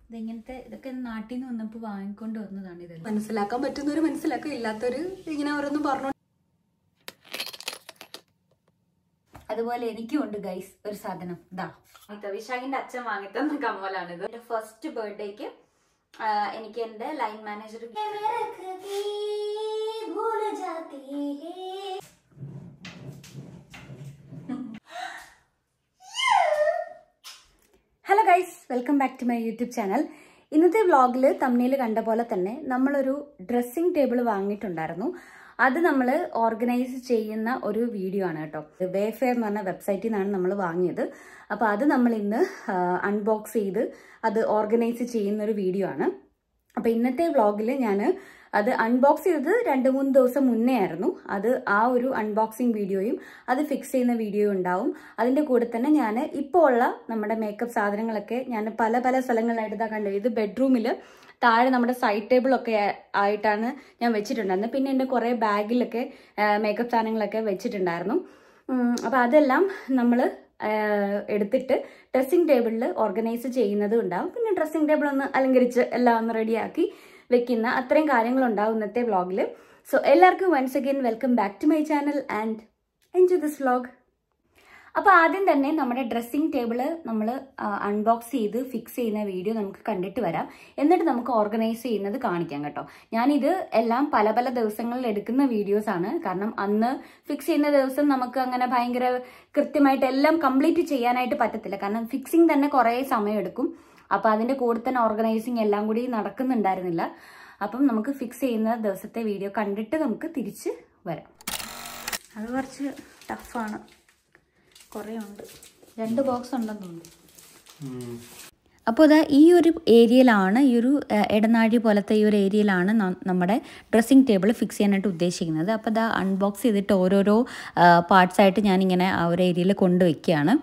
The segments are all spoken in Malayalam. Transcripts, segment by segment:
ഇതിങ്ങനത്തെ ഇതൊക്കെ നാട്ടിൽ നിന്ന് വന്നപ്പോൾ വാങ്ങിക്കൊണ്ട് വന്നതാണ് ഇതെല്ലാം മനസ്സിലാക്കാൻ പറ്റുന്നവര് മനസ്സിലാക്കും ഇല്ലാത്തവര് ഇങ്ങനെ ഓരോന്നും പറഞ്ഞു അതുപോലെ എനിക്കും ഉണ്ട് ഗൈസ് ഒരു സാധനം ഇതാ ഇത് വിശാഖിന്റെ അച്ഛൻ വാങ്ങിത്തന്ന കമ്മലാണിത് എന്റെ ഫസ്റ്റ് ബർത്ത്ഡേക്ക് എനിക്ക് എന്റെ line manager hello guys welcome back to my YouTube channel ഇന്നത്തെ വ്ളോഗിൽ തമ്മിൽ കണ്ട പോലെ തന്നെ നമ്മളൊരു ഡ്രസ്സിംഗ് ടേബിൾ വാങ്ങിയിട്ടുണ്ടായിരുന്നു അത് നമ്മൾ ഓർഗനൈസ് ചെയ്യുന്ന ഒരു വീഡിയോ ആണ് കേട്ടോ വേഫെയർ എന്ന് പറഞ്ഞ വെബ്സൈറ്റിൽ നിന്നാണ് നമ്മൾ വാങ്ങിയത് അപ്പോൾ അത് നമ്മൾ ഇന്ന് അൺബോക്സ് ചെയ്ത് അത് ഓർഗനൈസ് ചെയ്യുന്ന ഒരു വീഡിയോ ആണ് അപ്പോൾ ഇന്നത്തെ വ്ളോഗിൽ ഞാൻ അത് അൺബോക്സ് ചെയ്തത് രണ്ട് മൂന്ന് ദിവസം മുന്നേ ആയിരുന്നു അത് ആ ഒരു അൺബോക്സിങ് വീഡിയോയും അത് ഫിക്സ് ചെയ്യുന്ന വീഡിയോയും ഉണ്ടാവും അതിൻ്റെ കൂടെ തന്നെ ഞാൻ ഇപ്പോൾ ഉള്ള നമ്മുടെ മേക്കപ്പ് സാധനങ്ങളൊക്കെ ഞാൻ പല പല സ്ഥലങ്ങളിലായിട്ട് ഇതാ കണ്ടു ഇത് ബെഡ്റൂമിൽ താഴെ നമ്മുടെ സൈഡ് ടേബിളൊക്കെ ആയിട്ടാണ് ഞാൻ വെച്ചിട്ടുണ്ടായിരുന്നത് പിന്നെ എൻ്റെ കുറേ ബാഗിലൊക്കെ മേക്കപ്പ് സാധനങ്ങളൊക്കെ വെച്ചിട്ടുണ്ടായിരുന്നു അപ്പോൾ അതെല്ലാം നമ്മൾ എടുത്തിട്ട് ഡ്രസ്സിങ് ടേബിളിൽ ഓർഗനൈസ് ചെയ്യുന്നതും ഉണ്ടാവും പിന്നെ ഡ്രസ്സിങ് ടേബിൾ ഒന്ന് അലങ്കരിച്ച് എല്ലാം ഒന്ന് റെഡിയാക്കി വെക്കുന്ന അത്രയും കാര്യങ്ങളുണ്ടാവും ഇന്നത്തെ വ്ളോഗിൽ സോ എല്ലാവർക്കും once again welcome back to my channel and enjoy this vlog അപ്പോൾ ആദ്യം തന്നെ നമ്മുടെ ഡ്രസ്സിംഗ് ടേബിള് നമ്മൾ അൺബോക്സ് ചെയ്ത് ഫിക്സ് ചെയ്യുന്ന വീഡിയോ നമുക്ക് കണ്ടിട്ട് വരാം എന്നിട്ട് നമുക്ക് ഓർഗനൈസ് ചെയ്യുന്നത് കാണിക്കാം കേട്ടോ ഞാനിത് എല്ലാം പല പല ദിവസങ്ങളിൽ എടുക്കുന്ന വീഡിയോസ് ആണ് കാരണം അന്ന് ഫിക്സ് ചെയ്യുന്ന ദിവസം നമുക്ക് അങ്ങനെ ഭയങ്കര കൃത്യമായിട്ട് എല്ലാം കംപ്ലീറ്റ് ചെയ്യാനായിട്ട് പറ്റത്തില്ല കാരണം ഫിക്സിങ് തന്നെ കുറേ സമയം എടുക്കും അപ്പോൾ അതിൻ്റെ കൂടെ തന്നെ ഓർഗനൈസിങ് എല്ലാം കൂടി നടക്കുന്നുണ്ടായിരുന്നില്ല അപ്പം നമുക്ക് ഫിക്സ് ചെയ്യുന്ന ദിവസത്തെ വീഡിയോ കണ്ടിട്ട് നമുക്ക് തിരിച്ച് വരാം അത് കുറച്ച് ടഫാണ് കുറേ ഉണ്ട് രണ്ട് ബോക്സ് ഉണ്ടെന്ന് തോന്നുന്നു അപ്പോൾ ഇതാ ഈ ഒരു ഏരിയയിലാണ് ഈ ഒരു ഇടനാഴി പോലത്തെ ഈ ഒരു ഏരിയയിലാണ് നമ്മുടെ ഡ്രസ്സിംഗ് ടേബിൾ ഫിക്സ് ചെയ്യാനായിട്ട് ഉദ്ദേശിക്കുന്നത് അപ്പോൾ ഇതാ അൺബോക്സ് ചെയ്തിട്ട് ഓരോരോ പാർട്സ് ആയിട്ട് ഞാനിങ്ങനെ ആ ഒരു ഏരിയയിൽ കൊണ്ടുവയ്ക്കുകയാണ്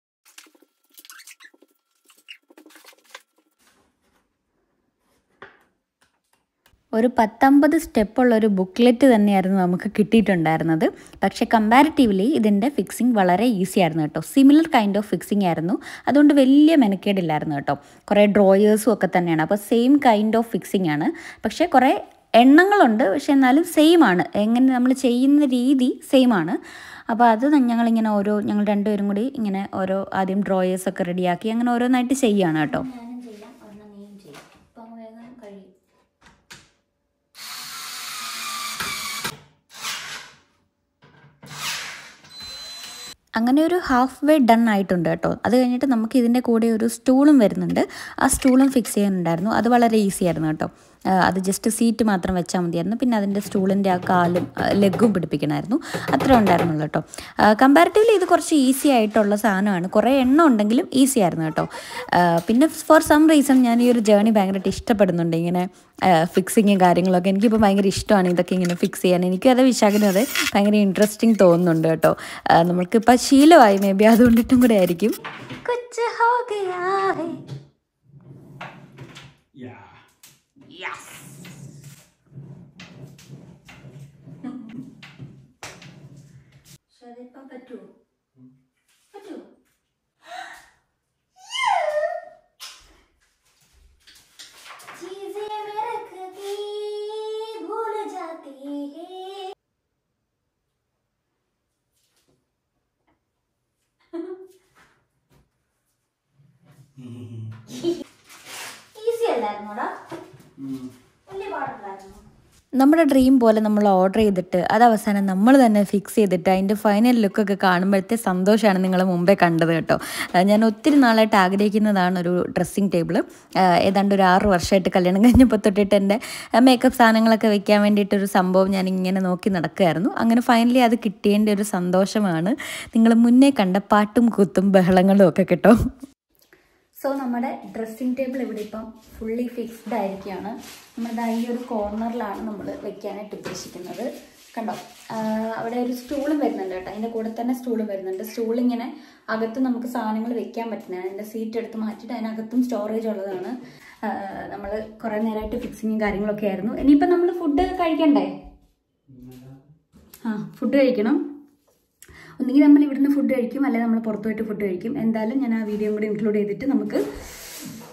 ഒരു പത്തൊമ്പത് സ്റ്റെപ്പുള്ള ഒരു ബുക്ക്ലെറ്റ് തന്നെയായിരുന്നു നമുക്ക് കിട്ടിയിട്ടുണ്ടായിരുന്നത് പക്ഷേ കമ്പാരിറ്റീവ്ലി ഇതിൻ്റെ ഫിക്സിങ് വളരെ ഈസി ആയിരുന്നു കേട്ടോ സിമിലർ കൈൻഡ് ഓഫ് ഫിക്സിങ് ആയിരുന്നു അതുകൊണ്ട് വലിയ മെനക്കേടില്ലായിരുന്നു കേട്ടോ കുറേ ഡ്രോയേഴ്സും ഒക്കെ തന്നെയാണ് അപ്പോൾ സെയിം കൈൻഡ് ഓഫ് ഫിക്സിങ് ആണ് പക്ഷേ കുറേ എണ്ണങ്ങളുണ്ട് പക്ഷെ എന്നാലും സെയിം ആണ് എങ്ങനെ നമ്മൾ ചെയ്യുന്ന രീതി സെയിം ആണ് അപ്പോൾ അത് ഞങ്ങളിങ്ങനെ ഓരോ ഞങ്ങൾ രണ്ടുപേരും കൂടി ഇങ്ങനെ ഓരോ ആദ്യം ഡ്രോയേഴ്സൊക്കെ റെഡിയാക്കി അങ്ങനെ ഓരോന്നായിട്ട് ചെയ്യുകയാണ് കേട്ടോ ഞാനും ചെയ്യാം ഒരെണ്ണം നീയും ചെയ്യാം അപ്പം വേഗം കഴിയും അങ്ങനെ ഒരു ഹാഫ് വേ ഡൺ ആയിട്ടുണ്ട് കേട്ടോ അത് കഴിഞ്ഞിട്ട് നമുക്ക് ഇതിൻ്റെ കൂടെ ഒരു സ്റ്റൂളും വരുന്നുണ്ട് ആ സ്റ്റൂളും ഫിക്സ് ചെയ്യാനുണ്ടായിരുന്നു അത് വളരെ ഈസി ആയിരുന്നു കേട്ടോ അത് ജസ്റ്റ് സീറ്റ് മാത്രം വെച്ചാൽ മതിയായിരുന്നു പിന്നെ അതിൻ്റെ സ്റ്റൂളിൻ്റെ ആ കാലും ലെഗും പിടിപ്പിക്കണമായിരുന്നു അത്ര ഉണ്ടായിരുന്നുള്ളൂ കേട്ടോ കമ്പാരിറ്റീവ്ലി ഇത് കുറച്ച് ഈസി ആയിട്ടുള്ള സാധനമാണ് കുറേ എണ്ണം ഉണ്ടെങ്കിലും ഈസി ആയിരുന്നു കേട്ടോ പിന്നെ ഫോർ സം റീസൺ ഞാൻ ഈ ഒരു ജേണി ഭയങ്കരമായിട്ട് ഇഷ്ടപ്പെടുന്നുണ്ട് ഇങ്ങനെ ഫിക്സിങ്ങും കാര്യങ്ങളൊക്കെ എനിക്കിപ്പോൾ ഭയങ്കര ഇഷ്ടമാണ് ഇതൊക്കെ ഇങ്ങനെ ഫിക്സ് ചെയ്യാൻ എനിക്കും അത് വിശാഖനും അത് ഭയങ്കര ഇൻട്രസ്റ്റിംഗ് തോന്നുന്നുണ്ട് കേട്ടോ നമ്മൾക്കിപ്പോൾ ശീലമായി മേ ബി അതുകൊണ്ടിട്ടും കൂടെ ആയിരിക്കും കൊച്ചു ഹോ ഗയാ ഹേ അതിപ്പം പറ്റുമോ പറ്റുമോ चीजें मैं रखती भूल जाती है ഈസി അല്ലായിരുന്നോടാ വലിയ പാടുണ്ടായിരുന്നു നമ്മുടെ ഡ്രീം പോലെ നമ്മൾ ഓർഡർ ചെയ്തിട്ട് അത് അവസാനം നമ്മൾ തന്നെ ഫിക്സ് ചെയ്തിട്ട് അതിൻ്റെ ഫൈനൽ ലുക്കൊക്കെ കാണുമ്പോഴത്തെ സന്തോഷമാണ് നിങ്ങൾ മുമ്പേ കണ്ടത് കേട്ടോ ഞാൻ ഒത്തിരി നാളായിട്ട് ആഗ്രഹിക്കുന്നതാണ് ഒരു ഡ്രസ്സിങ് ടേബിൾ ഏതാണ്ട് ഒരു ആറ് വർഷമായിട്ട് കല്യാണം കഴിഞ്ഞപ്പോൾ തൊട്ടിട്ട് എൻ്റെ മേക്കപ്പ് സാധനങ്ങളൊക്കെ വെക്കാൻ വേണ്ടിയിട്ടൊരു സംഭവം ഞാൻ ഇങ്ങനെ നോക്കി നടക്കുകയായിരുന്നു അങ്ങനെ ഫൈനലി അത് കിട്ടിയതിൻ്റെ ഒരു സന്തോഷമാണ് നിങ്ങൾ മുന്നേ കണ്ട പാട്ടും കൂത്തും ബഹളങ്ങളും ഒക്കെ കേട്ടോ സോ നമ്മുടെ ഡ്രസ്സിംഗ് ടേബിൾ ഇവിടെ ഇപ്പം ഫുള്ളി ഫിക്സ്ഡ് ആയിരിക്കുകയാണ് നമ്മുടെ ഈ ഒരു കോർണറിലാണ് നമ്മൾ വെക്കാനായിട്ട് ഉദ്ദേശിക്കുന്നത് കണ്ടോ അവിടെ ഒരു സ്റ്റൂളും വരുന്നുണ്ട് കേട്ടോ അതിൻ്റെ കൂടെ തന്നെ സ്റ്റൂളും വരുന്നുണ്ട് സ്റ്റൂൾ ഇങ്ങനെ അകത്ത് നമുക്ക് സാധനങ്ങൾ വെക്കാൻ പറ്റുന്നതാണ് അതിൻ്റെ സീറ്റ് എടുത്ത് മാറ്റിയിട്ട് അതിനകത്തും സ്റ്റോറേജ് ഉള്ളതാണ് നമ്മൾ കുറേ നേരമായിട്ട് ഫിക്സിങ്ങും കാര്യങ്ങളൊക്കെ ആയിരുന്നു ഇനിയിപ്പോൾ നമ്മൾ ഫുഡ് കഴിക്കണ്ടേ ആ ഫുഡ് കഴിക്കണം ഒന്നുകിൽ നമ്മൾ ഇവിടുന്ന് ഫുഡ് കഴിക്കും അല്ലെങ്കിൽ നമ്മൾ പുറത്തു പോയിട്ട് ഫുഡ് കഴിക്കും എന്തായാലും ഞാൻ ആ വീഡിയോ കൂടി ഇൻക്ലൂഡ് ചെയ്തിട്ട് നമുക്ക്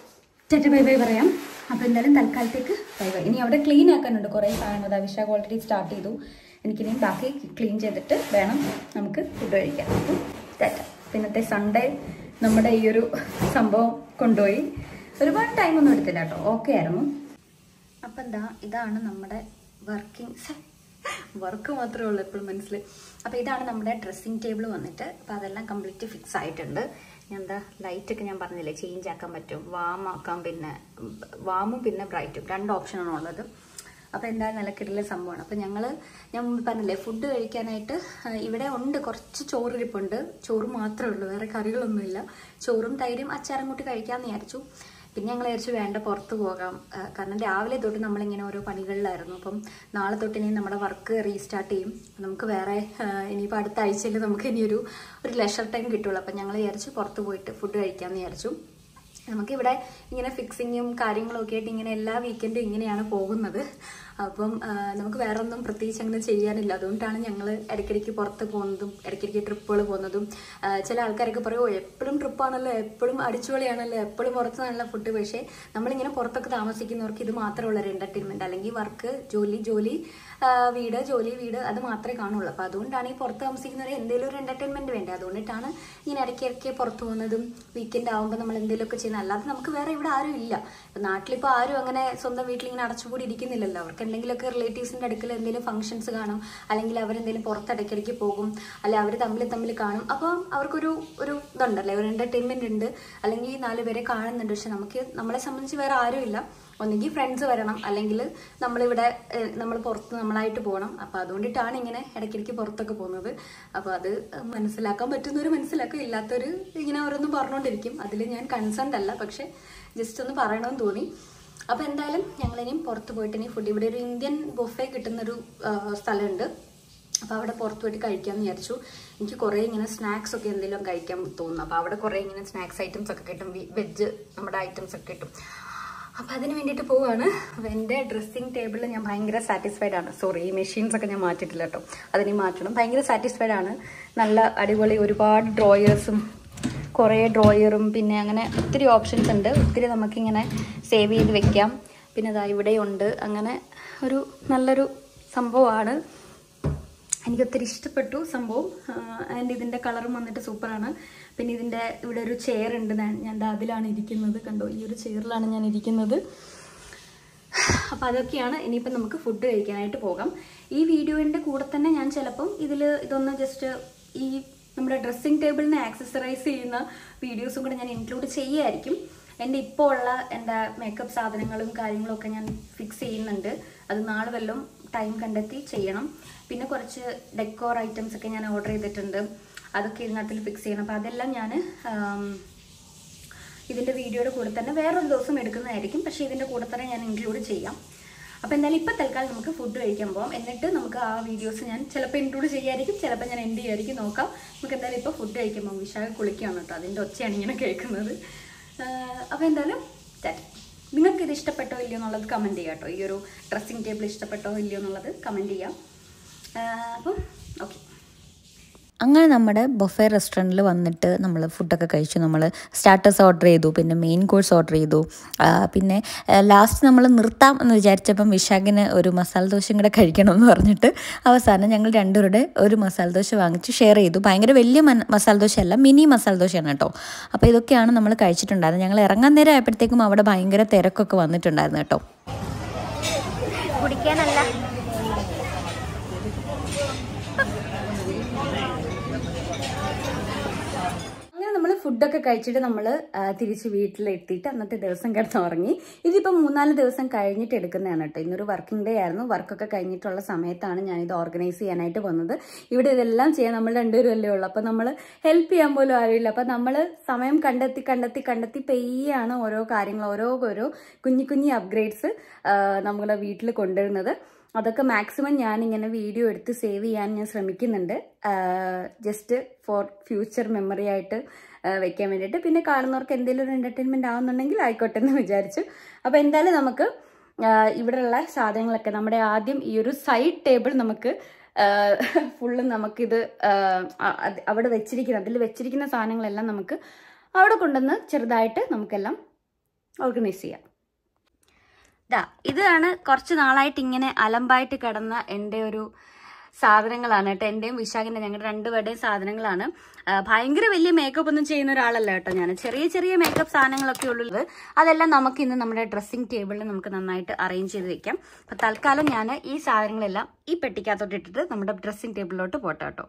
ചേട്ടാ ബൈ ബൈ പറയാം അപ്പോൾ എന്തായാലും തൽക്കാലത്തേക്ക് ബൈ ബൈ ഇനി അവിടെ ക്ലീൻ ആക്കാനുണ്ട് കുറേ സാധനങ്ങൾ അതാ വിശാഖ ഓൾറെഡി സ്റ്റാർട്ട് ചെയ്തു എനിക്കിനി ബാക്കി ക്ലീൻ ചെയ്തിട്ട് വേണം നമുക്ക് ഫുഡ് കഴിക്കാൻ അപ്പം ചേട്ടാ പിന്നത്തെ സൺഡേ നമ്മുടെ ഈ ഒരു സംഭവം കൊണ്ടുപോയി ഒരുപാട് ടൈമൊന്നും എടുത്തില്ല കേട്ടോ ഓക്കെ ആയിരുന്നു അപ്പം എന്താ ഇതാണ് നമ്മുടെ വർക്കിംഗ് വർക്ക് മാത്രമേ ഉള്ളൂ എപ്പോഴും മനസ്സിൽ അപ്പോൾ ഇതാണ് നമ്മുടെ ഡ്രസ്സിങ് ടേബിൾ വന്നിട്ട് അപ്പോൾ അതെല്ലാം കംപ്ലീറ്റ് ഫിക്സ് ആയിട്ടുണ്ട് ഞാൻ എന്താ ലൈറ്റൊക്കെ ഞാൻ പറഞ്ഞില്ലേ ചേഞ്ച് ആക്കാൻ പറ്റും വാം ആക്കാം പിന്നെ വാമും പിന്നെ ബ്രൈറ്റും രണ്ട് ഓപ്ഷനാണ് ഉള്ളത് അപ്പോൾ എന്തായാലും നല്ല കിടല സംഭവമാണ് അപ്പോൾ ഞങ്ങൾ ഞാൻ മുമ്പ് പറഞ്ഞില്ലേ ഫുഡ് കഴിക്കാനായിട്ട് ആ, ഇവിടെ ഉണ്ട് കുറച്ച് ചോറിരിപ്പുണ്ട് ചോറ് മാത്രമേ ഉള്ളൂ വേറെ കറികളൊന്നുമില്ല ചോറും തൈരും അച്ചാറും കൂട്ടി കഴിക്കാമെന്ന് വിചാരിച്ചു പിന്നെ ഞങ്ങൾ വിചാരിച്ചു വേണ്ട പുറത്ത് പോകാം ആ, കാരണം രാവിലെ തൊട്ട് നമ്മളിങ്ങനെ ഓരോ പണികളിലായിരുന്നു അപ്പം നാളെ തൊട്ട് ഇനി നമ്മുടെ വർക്ക് റീസ്റ്റാർട്ട് ചെയ്യും നമുക്ക് വേറെ ആ, ഇനിയിപ്പോൾ അടുത്ത ആഴ്ചയിൽ നമുക്ക് ഇനിയൊരു ഒരു ലെഷർ ടൈം കിട്ടുള്ളൂ അപ്പം ഞങ്ങൾ വിചാരിച്ചു പുറത്ത് പോയിട്ട് ഫുഡ് കഴിക്കാമെന്ന് വിചാരിച്ചു നമുക്കിവിടെ ഇങ്ങനെ ഫിക്സിങ്ങും കാര്യങ്ങളും ഒക്കെ ആയിട്ട് ഇങ്ങനെ എല്ലാ വീക്കെൻഡും ഇങ്ങനെയാണ് പോകുന്നത് അപ്പം ആ, നമുക്ക് വേറെ ഒന്നും പ്രത്യേകിച്ച് അങ്ങനെ ചെയ്യാനില്ല അതുകൊണ്ടാണ് ഞങ്ങൾ ഇടയ്ക്കിടയ്ക്ക് പുറത്ത് പോകുന്നതും ഇടയ്ക്കിടയ്ക്ക് ട്രിപ്പുകൾ പോകുന്നതും ആ, ചില ആൾക്കാരൊക്കെ പറയും "ഓ, എപ്പോഴും ട്രിപ്പാണല്ലോ എപ്പോഴും അടിച്ചുപൊളിയാണല്ലോ എപ്പോഴും പുറത്ത് നല്ല ഫുഡ് പക്ഷേ നമ്മളിങ്ങനെ പുറത്തൊക്കെ താമസിക്കുന്നവർക്ക് ഇത് മാത്രമുള്ള ഒരു എൻ്റർടൈൻമെൻറ്റ് അല്ലെങ്കിൽ വർക്ക് ജോലി ജോലി ആ, വീട് ജോലി വീട് അത് മാത്രമേ കാണുള്ളൂ അപ്പോൾ അതുകൊണ്ടാണ് ഈ പുറത്ത് താമസിക്കുന്നവർ എന്തെങ്കിലും ഒരു എൻ്റർടൈൻമെൻറ്റ് വേണ്ടത് അതുകൊണ്ടിട്ടാണ് ഇങ്ങനെ ഇടയ്ക്ക് ഇടയ്ക്ക് പുറത്ത് പോകുന്നതും വീക്കെൻഡ് ആകുമ്പോൾ നമ്മൾ എന്തെങ്കിലുമൊക്കെ ചെയ്യുന്നത് അല്ലാതെ നമുക്ക് വേറെ ഇവിടെ ആരും ഇല്ല ഇപ്പം നാട്ടിലിപ്പോൾ ആരും അങ്ങനെ സ്വന്തം വീട്ടിൽ ഇങ്ങനെ അടച്ചുകൂടി ഇരിക്കുന്നില്ലല്ലോ അവർക്ക് എന്തെങ്കിലുമൊക്കെ റിലേറ്റീവ്സിൻ്റെ അടുക്കൽ എന്തെങ്കിലും ഫംഗ്ഷൻസ് കാണും അല്ലെങ്കിൽ അവരെന്തെങ്കിലും പുറത്ത് ഇടയ്ക്കിടയ്ക്ക് പോകും അല്ലെങ്കിൽ അവർ തമ്മിൽ തമ്മിൽ കാണും അപ്പോൾ അവർക്കൊരു ഒരു ഇതുണ്ടല്ലേ ഒരു എൻ്റർടൈൻമെൻറ്റ് ഉണ്ട് അല്ലെങ്കിൽ ഈ നാല് പേരെ കാണുന്നുണ്ട് പക്ഷെ നമുക്ക് നമ്മളെ സംബന്ധിച്ച് വേറെ ആരുമില്ല ഒന്നുകിൽ ഫ്രണ്ട്സ് വരണം അല്ലെങ്കിൽ നമ്മളിവിടെ ഏഹ്, നമ്മൾ പുറത്ത് നമ്മളായിട്ട് പോകണം അപ്പോൾ അതുകൊണ്ടിട്ടാണ് ഇങ്ങനെ ഇടയ്ക്കിടയ്ക്ക് പുറത്തൊക്കെ പോകുന്നത് അപ്പോൾ അത് മനസ്സിലാക്കാൻ പറ്റുന്നവർ മനസ്സിലാക്കും ഇല്ലാത്തവർ ഇങ്ങനെ ഓരോന്നും പറഞ്ഞുകൊണ്ടിരിക്കും അതിൽ ഞാൻ കൺസേൺഡ് അല്ല പക്ഷെ ജസ്റ്റ് ഒന്ന് പറയണമെന്ന് തോന്നി അപ്പോൾ എന്തായാലും ഞങ്ങളിനിയും പുറത്ത് പോയിട്ട് ഇനി ഫുഡ് ഇവിടെ ഒരു ഇന്ത്യൻ ബൊഫെ കിട്ടുന്നൊരു ആ, സ്ഥലമുണ്ട് അപ്പോൾ അവിടെ പുറത്ത് പോയിട്ട് കഴിക്കാമെന്ന് വിചാരിച്ചു എനിക്ക് കുറേ ഇങ്ങനെ സ്നാക്സ് ഒക്കെ എന്തെങ്കിലും കഴിക്കാൻ തോന്നുന്നു അപ്പോൾ അവിടെ കുറേ ഇങ്ങനെ സ്നാക്സ് ഐറ്റംസ് ഒക്കെ കിട്ടും വെജ് നമ്മുടെ ഐറ്റംസ് ഒക്കെ കിട്ടും അപ്പോൾ അതിന് വേണ്ടിയിട്ട് പോവാണ് അപ്പോൾ എൻ്റെ ഡ്രസ്സിങ് ടേബിളിൽ ഞാൻ ഭയങ്കര സാറ്റിസ്ഫൈഡ് ആണ് സോറി ഈ മെഷീൻസ് ഒക്കെ ഞാൻ മാറ്റിയിട്ടില്ല കേട്ടോ അതിനി മാറ്റണം ഭയങ്കര സാറ്റിസ്ഫൈഡ് ആണ് നല്ല അടിപൊളി ഒരുപാട് ഡ്രോയേഴ്സും കുറേ ഡ്രോയറും പിന്നെ അങ്ങനെ ഒത്തിരി ഓപ്ഷൻസ് ഉണ്ട് ഒത്തിരി നമുക്കിങ്ങനെ സേവ് ചെയ്ത് വെക്കാം പിന്നെ ഇതാ ഇവിടെയുണ്ട് അങ്ങനെ ഒരു നല്ലൊരു സംഭവമാണ് എനിക്ക് ഒത്തിരി ഇഷ്ടപ്പെട്ടു സംഭവം ആൻഡ് ഇതിൻ്റെ കളറും വന്നിട്ട് സൂപ്പറാണ് പിന്നെ ഇതിൻ്റെ ഇവിടെ ഒരു ചെയർ ഉണ്ട് ഞാൻ ഞാൻ ദാ അതിലാണ് ഇരിക്കുന്നത് കണ്ടോ ഈ ഒരു ചെയറിലാണ് ഞാൻ ഇരിക്കുന്നത് അപ്പോൾ അതൊക്കെയാണ് ഇനിയിപ്പം നമുക്ക് ഫുഡ് കഴിക്കാനായിട്ട് പോകാം ഈ വീഡിയോൻ്റെ കൂടെ തന്നെ ഞാൻ ചിലപ്പം ഇതിൽ ഇതൊന്ന് ജസ്റ്റ് ഈ നമ്മുടെ ഡ്രസ്സിങ് ടേബിളിനെ ആക്സസറൈസ് ചെയ്യുന്ന വീഡിയോസും കൂടെ ഞാൻ ഇൻക്ലൂഡ് ചെയ്യുമായിരിക്കും എൻ്റെ ഇപ്പോൾ ഉള്ള എൻ്റെ മേക്കപ്പ് സാധനങ്ങളും കാര്യങ്ങളും ഒക്കെ ഞാൻ ഫിക്സ് ചെയ്യുന്നുണ്ട് അത് നാളെ വല്ലതും ടൈം കണ്ടെത്തി ചെയ്യണം പിന്നെ കുറച്ച് ഡെക്കോർ ഐറ്റംസ് ഒക്കെ ഞാൻ ഓർഡർ ചെയ്തിട്ടുണ്ട് അതൊക്കെ ഇതിനകത്തിൽ ഫിക്സ് ചെയ്യണം അപ്പോൾ അതെല്ലാം ഞാൻ ഇതിൻ്റെ വീഡിയോയുടെ കൂടെ തന്നെ വേറൊരു ദിവസം എടുക്കുന്നതായിരിക്കും പക്ഷേ ഇതിൻ്റെ കൂടെ തന്നെ ഞാൻ ഇൻക്ലൂഡ് ചെയ്യാം അപ്പോൾ എന്തായാലും ഇപ്പോൾ തൽക്കാലം നമുക്ക് ഫുഡ് കഴിക്കാൻ പോകാം എന്നിട്ട് നമുക്ക് ആ വീഡിയോസ് ഞാൻ ചിലപ്പോൾ ഇൻക്ലൂഡ് ചെയ്യായിരിക്കും ചിലപ്പോൾ ഞാൻ എൻഡ് ചെയ്യായിരിക്കും നോക്കാം നമുക്ക് എന്തായാലും ഇപ്പോൾ ഫുഡ് കഴിക്കാൻ പോകാം വിശാഖ കുളിക്കുകയാണ് കേട്ടോ അതിൻ്റെ ഒച്ചയാണ് ഇങ്ങനെ കേൾക്കുന്നത് അപ്പോൾ എന്തായാലും ടാറ്റ. നിങ്ങൾക്ക് ഇത് ഇഷ്ടപ്പെട്ടോ ഇല്ലയോ എന്നുള്ളത് കമൻറ്റ് ചെയ്യാം കേട്ടോ ഈ ഒരു ഡ്രസ്സിങ് ടേബിൾ ഇഷ്ടപ്പെട്ടോ ഇല്ലയോ എന്നുള്ളത് കമൻറ്റ് ചെയ്യാം ആ, അപ്പം ഓക്കെ അങ്ങനെ നമ്മുടെ ബൊഫെ റെസ്റ്റോറൻറ്റിൽ വന്നിട്ട് നമ്മൾ ഫുഡൊക്കെ കഴിച്ചു നമ്മൾ സ്റ്റാർട്ടേഴ്സ് ഓർഡർ ചെയ്തു പിന്നെ മെയിൻ കോഴ്സ് ഓർഡർ ചെയ്തു ആ, പിന്നെ ലാസ്റ്റ് നമ്മൾ നിർത്താം എന്ന് വിചാരിച്ചപ്പം വിശാഖിന് ഒരു മസാല ദോശയും കൂടെ കഴിക്കണമെന്ന് പറഞ്ഞിട്ട് അവസാനം ഞങ്ങൾ രണ്ടുപേരുടെ ഒരു മസാല ദോശ വാങ്ങിച്ച് ഷെയർ ചെയ്തു ഭയങ്കര വലിയ മന- മസാല ദോശയല്ല മിനി മസാല ദോശയാണ് കേട്ടോ അപ്പോൾ ഇതൊക്കെയാണ് നമ്മൾ കഴിച്ചിട്ടുണ്ടായിരുന്നത് ഞങ്ങൾ ഇറങ്ങാൻ നേരം ആയപ്പോഴത്തേക്കും അവിടെ ഭയങ്കര തിരക്കൊക്കെ വന്നിട്ടുണ്ടായിരുന്നു കേട്ടോ കുടിക്കാനല്ല അങ്ങനെ നമ്മൾ ഫുഡൊക്കെ കഴിച്ചിട്ട് നമ്മൾ തിരിച്ച് വീട്ടിലെത്തിയിട്ട് അന്നത്തെ ദിവസം കിടന്ന് ഉറങ്ങി ഇതിപ്പോൾ മൂന്നാല് ദിവസം കഴിഞ്ഞിട്ട് എടുക്കുന്നതാണ് കേട്ടോ ഇന്നൊരു വർക്കിംഗ് ഡേ ആയിരുന്നു വർക്കൊക്കെ കഴിഞ്ഞിട്ടുള്ള സമയത്താണ് ഞാനിത് ഓർഗനൈസ് ചെയ്യാനായിട്ട് വന്നത് ഇവിടെ ഇതെല്ലാം ചെയ്യാൻ നമ്മൾ രണ്ടുപേരും അല്ലേ ഉള്ളൂ അപ്പോൾ നമ്മൾ ഹെൽപ്പ് ചെയ്യാൻ പോലും ആരുമില്ല അപ്പോൾ നമ്മൾ സമയം കണ്ടെത്തി കണ്ടെത്തി കണ്ടെത്തി പെയ്യാണ് ഓരോ കാര്യങ്ങൾ ഓരോ ഓരോ കുഞ്ഞു കുഞ്ഞു അപ്ഗ്രേഡ്സ് നമ്മുടെ വീട്ടിൽ കൊണ്ടുവരുന്നത് അതൊക്കെ മാക്സിമം ഞാൻ ഇങ്ങനെ വീഡിയോ എടുത്ത് സേവ് ചെയ്യാൻ ഞാൻ ശ്രമിക്കുന്നുണ്ട് ജസ്റ്റ് ഫോർ ഫ്യൂച്ചർ മെമ്മറി ആയിട്ട് ആ, വെക്കാൻ വേണ്ടിയിട്ട് പിന്നെ കാണുന്നവർക്ക് എന്തെങ്കിലും ഒരു എൻ്റർടൈൻമെൻറ്റ് ആവുന്നുണ്ടെങ്കിൽ ആയിക്കോട്ടെ എന്ന് വിചാരിച്ചു അപ്പോൾ എന്തായാലും നമുക്ക് ആ, ഇവിടെയുള്ള സാധനങ്ങളൊക്കെ നമ്മുടെ ആദ്യം ഈ ഒരു സൈഡ് ടേബിൾ നമുക്ക് ഫുള്ള് നമുക്കിത് ആ, അ- അത് അവിടെ വെച്ചിരിക്കുന്ന അതിൽ വെച്ചിരിക്കുന്ന സാധനങ്ങളെല്ലാം നമുക്ക് അവിടെ കൊണ്ടുവന്ന് ചെറുതായിട്ട് നമുക്കെല്ലാം ഓർഗനൈസ് ചെയ്യാം ദാ ഇതാണ് കുറച്ച് നാളായിട്ട് ഇങ്ങനെ അലമ്പായിട്ട് കിടന്ന എൻ്റെ ഒരു സാധനങ്ങളാണ് കേട്ടോ എൻ്റെയും വിശാഖിൻ്റെ ഞങ്ങളുടെ രണ്ടുപേരുടെയും സാധനങ്ങളാണ് ആ, ഭയങ്കര വലിയ മേക്കപ്പ് ഒന്നും ചെയ്യുന്ന ഒരാളല്ല കേട്ടോ ഞാൻ ചെറിയ ചെറിയ മേക്കപ്പ് സാധനങ്ങളൊക്കെ ഉള്ളത് അതെല്ലാം നമുക്ക് ഇന്ന് നമ്മുടെ ഡ്രസ്സിംഗ് ടേബിളിൽ നമുക്ക് നന്നായിട്ട് അറേഞ്ച് ചെയ്ത് വെക്കാം അപ്പം തൽക്കാലം ഞാൻ ഈ സാധനങ്ങളെല്ലാം ഈ പെട്ടിക്കകത്തോട്ട് ഇട്ടിട്ട് നമ്മുടെ ഡ്രസ്സിംഗ് ടേബിളിലോട്ട് പോട്ടെ കേട്ടോ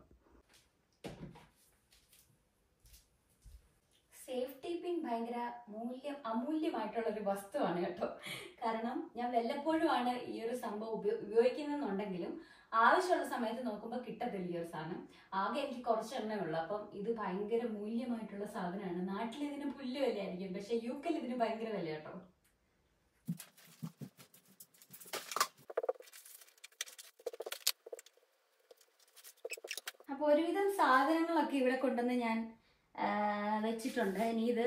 സേഫ്റ്റി പിൻ ഭയങ്കര മൂല്യം അമൂല്യമായിട്ടുള്ള ഒരു വസ്തുവാണ് കേട്ടോ കാരണം ഞാൻ വല്ലപ്പോഴുമാണ് ഈ ഒരു സംഭവം ഉപയോ- ഉപയോഗിക്കുന്നെന്നുണ്ടെങ്കിലും ആവശ്യമുള്ള സമയത്ത് നോക്കുമ്പോൾ കിട്ടത്തില്ല ഈ ഒരു സാധനം ആകെ എനിക്ക് കുറച്ചെണ്ണേ ഉള്ളൂ അപ്പം ഇത് ഭയങ്കര മൂല്യമായിട്ടുള്ള സാധനമാണ് നാട്ടിൽ ഇതിന് പുല്ല് വിലയായിരിക്കും പക്ഷെ യു കെയിൽ ഇതിന് ഭയങ്കര വില കേട്ടോ അപ്പോൾ ഒരുവിധം സാധനങ്ങളൊക്കെ ഇവിടെ കൊണ്ടുവന്ന് ഞാൻ ആ, വെച്ചിട്ടുണ്ട് ഇനി ഇത്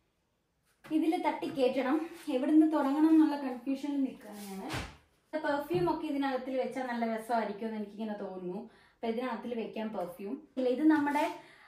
ഇതിൽ തട്ടിക്കയറ്റണം എവിടുന്ന് തുടങ്ങണം എന്നുള്ള കൺഫ്യൂഷനിൽ നിൽക്കുകയാണ് ഞാൻ പെർഫ്യൂം ഒക്കെ ഇതിനകത്തിൽ വെച്ചാൽ നല്ല രസമായിരിക്കും എന്ന് എനിക്കിങ്ങനെ തോന്നുന്നു അപ്പൊ ഇതിനകത്തിൽ വെക്കാം പെർഫ്യൂം ഇല്ല ഇത് നമ്മുടെ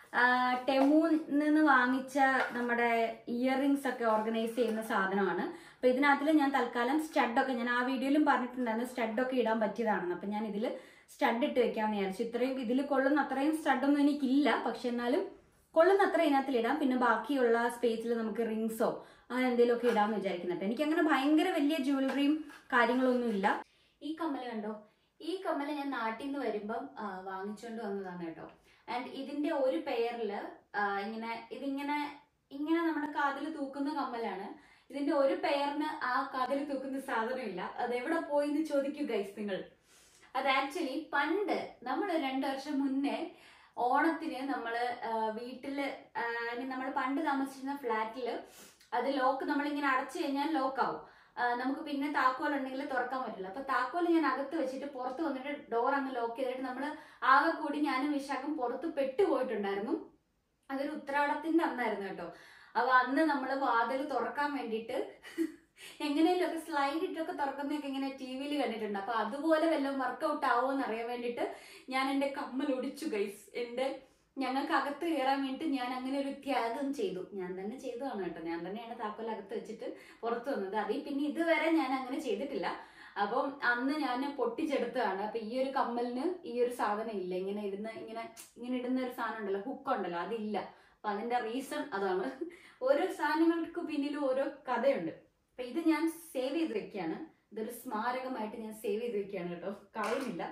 ടെമൂൽ നിന്ന് വാങ്ങിച്ച നമ്മുടെ ഇയറിങ്സ് ഒക്കെ ഓർഗനൈസ് ചെയ്യുന്ന സാധനമാണ് അപ്പൊ ഇതിനകത്തിൽ ഞാൻ തൽക്കാലം സ്റ്റഡൊക്കെ ഞാൻ ആ വീഡിയോയിലും പറഞ്ഞിട്ടുണ്ടായിരുന്നു സ്റ്റഡൊക്കെ ഇടാൻ പറ്റിയതാണെന്ന് അപ്പൊ ഞാൻ ഇതിൽ സ്റ്റഡ് ഇട്ട് വെക്കാമെന്ന് വിചാരിച്ചു ഇത്രയും ഇതിൽ കൊള്ളുന്ന അത്രയും സ്റ്റഡൊന്നും എനിക്കില്ല പക്ഷെ എന്നാലും കൊള്ളുന്ന അത്ര ഇതിനകത്തിൽ ഇടാം പിന്നെ ബാക്കിയുള്ള സ്പേസിൽ നമുക്ക് റിങ്സോ അങ്ങനെ എന്തെങ്കിലുമൊക്കെ ഇടാമെന്ന് വിചാരിക്കുന്നുണ്ട് എനിക്ക് അങ്ങനെ ഭയങ്കര വലിയ ജ്വല്ലറിയും കാര്യങ്ങളൊന്നും ഇല്ല ഈ കമ്മൽ കണ്ടോ ഈ കമ്മൽ ഞാൻ നാട്ടിൽ നിന്ന് വരുമ്പം ആ, വാങ്ങിച്ചുകൊണ്ട് വന്നതാണ് കേട്ടോ ആൻഡ് ഇതിന്റെ ഒരു പെയറില് ഇങ്ങനെ ഇതിങ്ങനെ ഇങ്ങനെ നമ്മുടെ കാതിൽ തൂക്കുന്ന കമ്മലാണ് ഇതിന്റെ ഒരു പെയറിന് ആ കാതിൽ തൂക്കുന്ന സാധനമില്ല അത് എവിടെ പോയി എന്ന് ചോദിക്കൂ ഗൈസ് നിങ്ങൾ അത് ആക്ച്വലി പണ്ട് നമ്മൾ രണ്ടു വർഷം മുന്നേ ഓണത്തിന് നമ്മള് ആ, വീട്ടില് നമ്മൾ പണ്ട് താമസിച്ചിരുന്ന ഫ്ലാറ്റില് അത് ലോക്ക് നമ്മളിങ്ങനെ അടച്ചു കഴിഞ്ഞാൽ ലോക്ക് ആവും ആ, നമുക്ക് പിന്നെ താക്കോൽ ഉണ്ടെങ്കിൽ തുറക്കാൻ പറ്റില്ല അപ്പൊ താക്കോൽ ഞാൻ അകത്ത് വെച്ചിട്ട് പുറത്ത് വന്നിട്ട് ഡോർ അങ്ങ് ലോക്ക് ചെയ്തിട്ട് നമ്മൾ ആകെ കൂടി ഞാനും വിശാഖും പുറത്ത് പെട്ടുപോയിട്ടുണ്ടായിരുന്നു അതൊരു ഉത്രാടത്തിന്റെ അന്നായിരുന്നു കേട്ടോ അപ്പൊ അന്ന് നമ്മൾ വാതിൽ തുറക്കാൻ വേണ്ടിയിട്ട് എങ്ങനെയും ഒക്കെ സ്ലൈഡ് ഇട്ടൊക്കെ തുറക്കുന്നതൊക്കെ ഇങ്ങനെ ടി വിയിൽ കണ്ടിട്ടുണ്ട് അപ്പൊ അതുപോലെ വല്ലതും വർക്കൗട്ട് ആവുമോ എന്ന് അറിയാൻ വേണ്ടിയിട്ട് ഞാൻ എന്റെ കമ്മൽ ഒടിച്ചു ഗൈസ് എന്റെ ഞങ്ങൾക്ക് അകത്ത് കയറാൻ വേണ്ടിയിട്ട് ഞാൻ അങ്ങനെ ഒരു ത്യാഗം ചെയ്തു ഞാൻ തന്നെ ചെയ്തതാണ് കേട്ടോ ഞാൻ തന്നെയാണ് താക്കോൽ അകത്ത് വെച്ചിട്ട് പുറത്തു വന്നത് അതിൽ പിന്നെ ഇതുവരെ ഞാൻ അങ്ങനെ ചെയ്തിട്ടില്ല അപ്പം അന്ന് ഞാൻ പൊട്ടിച്ചെടുത്തതാണ് അപ്പൊ ഈ ഒരു കമ്മലിന് ഈ ഒരു സാധനം ഇല്ല ഇങ്ങനെ ഇടുന്ന ഇങ്ങനെ ഇങ്ങനെ ഇടുന്ന ഒരു സാധനം ഉണ്ടല്ലോ ഹുക്ക് ഉണ്ടല്ലോ അതില്ല അപ്പൊ അതിന്റെ റീസൺ അതാണ് ഓരോ സാധനങ്ങൾക്ക് പിന്നിലും ഓരോ കഥയുണ്ട് അപ്പൊ ഇത് ഞാൻ സേവ് ചെയ്ത് വെക്കുകയാണ് ഇതൊരു സ്മാരകമായിട്ട് ഞാൻ സേവ് ചെയ്ത് വെക്കുകയാണ് കേട്ടോ കളയുന്നില്ല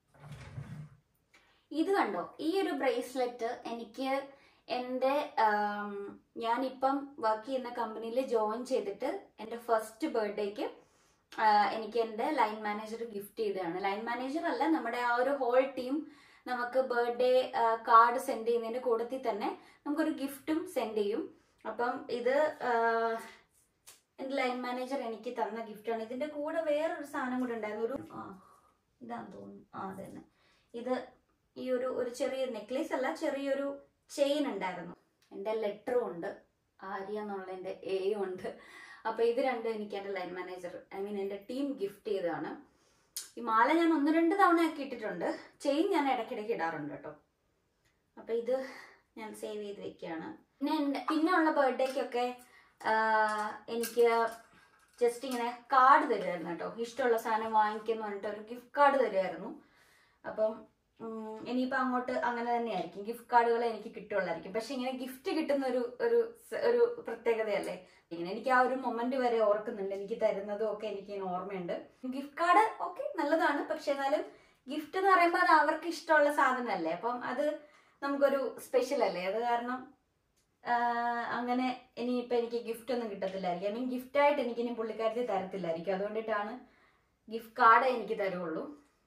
ഇത് കണ്ടോ ഈ ഒരു ബ്രേസ്ലെറ്റ് എനിക്ക് എൻ്റെ ആം, ഞാനിപ്പം വർക്ക് ചെയ്യുന്ന കമ്പനിയിൽ ജോയിൻ ചെയ്തിട്ട് എൻ്റെ ഫസ്റ്റ് ബർത്ത്ഡേക്ക് എനിക്ക് എൻ്റെ ലൈൻ മാനേജർ ഗിഫ്റ്റ് ചെയ്തതാണ് ലൈൻ മാനേജർ അല്ല നമ്മുടെ ആ ഒരു ഹോൾ ടീം നമുക്ക് ബർത്ത്ഡേ കാർഡ് സെൻഡ് ചെയ്യുന്നതിൻ്റെ കൂട്ടത്തിൽ തന്നെ നമുക്കൊരു ഗിഫ്റ്റും സെൻഡ് ചെയ്യും അപ്പം ഇത് ആ, എൻ്റെ ലൈൻ മാനേജർ എനിക്ക് തന്ന ഗിഫ്റ്റാണ് ഇതിൻ്റെ കൂടെ വേറൊരു സാധനം കൂടെ ഉണ്ടായിരുന്നു ഒരു ആ ഇതാന്ന് തോന്നുന്നു ആ അത് തന്നെ ഇത് ഈ ഒരു ഒരു ചെറിയ നെക്ലേസ് അല്ല ചെറിയൊരു ചെയിൻ ഉണ്ടായിരുന്നു എൻ്റെ ലെറ്ററും ഉണ്ട് ആര്യ എന്നുള്ളതിൻ്റെ എയും ഉണ്ട് അപ്പൊ ഇത് രണ്ടും എനിക്ക് എൻ്റെ ലൈൻ മാനേജർ ഐ മീൻ എൻ്റെ ടീം ഗിഫ്റ്റ് ചെയ്തതാണ് ഈ മാല ഞാൻ ഒന്ന് രണ്ട് തവണയൊക്കെ ഇട്ടിട്ടുണ്ട് ചെയിൻ ഞാൻ ഇടയ്ക്കിടയ്ക്ക് ഇടാറുണ്ട് കേട്ടോ അപ്പൊ ഇത് ഞാൻ സേവ് ചെയ്ത് വെക്കുകയാണ് പിന്നെ എൻ്റെ പിന്നെ ഉള്ള ബർത്ത്ഡേക്കൊക്കെ എനിക്ക് ജസ്റ്റ് ഇങ്ങനെ കാർഡ് തരുമായിരുന്നു കേട്ടോ ഇഷ്ടമുള്ള സാധനം വാങ്ങിക്കുന്നു പറഞ്ഞിട്ട് ഒരു ഗിഫ്റ്റ് കാർഡ് തരുമായിരുന്നു അപ്പം ഉം, ഇനിയിപ്പോ അങ്ങോട്ട് അങ്ങനെ തന്നെയായിരിക്കും ഗിഫ്റ്റ് കാർഡുകൾ എനിക്ക് കിട്ടുള്ളായിരിക്കും പക്ഷെ ഇങ്ങനെ ഗിഫ്റ്റ് കിട്ടുന്ന ഒരു ഒരു സ- ഒരു പ്രത്യേകതയല്ലേ ഇങ്ങനെ എനിക്ക് ആ ഒരു മൊമെന്റ് വരെ ഓർക്കുന്നുണ്ട് എനിക്ക് തരുന്നതും ഒക്കെ എനിക്ക് ഇങ്ങനെ ഓർമ്മയുണ്ട് ഗിഫ്റ്റ് കാർഡ് ഓക്കെ നല്ലതാണ് പക്ഷെ എന്നാലും ഗിഫ്റ്റ് എന്ന് പറയുമ്പോൾ അത് അവർക്ക് ഇഷ്ടമുള്ള സാധനമല്ലേ അപ്പം അത് നമുക്കൊരു സ്പെഷ്യൽ അല്ലേ അത് കാരണം ആഹ് അങ്ങനെ ഇനിയിപ്പോൾ എനിക്ക് ഗിഫ്റ്റ് ഒന്നും കിട്ടത്തില്ലായിരിക്കും ഐ മീൻ ഗിഫ്റ്റായിട്ട് എനിക്ക് ഇനി പുള്ളിക്കാരത്തി തരത്തില്ലായിരിക്കും അതുകൊണ്ടിട്ടാണ് ഗിഫ്റ്റ് കാർഡ് എനിക്ക് തരുള്ളൂ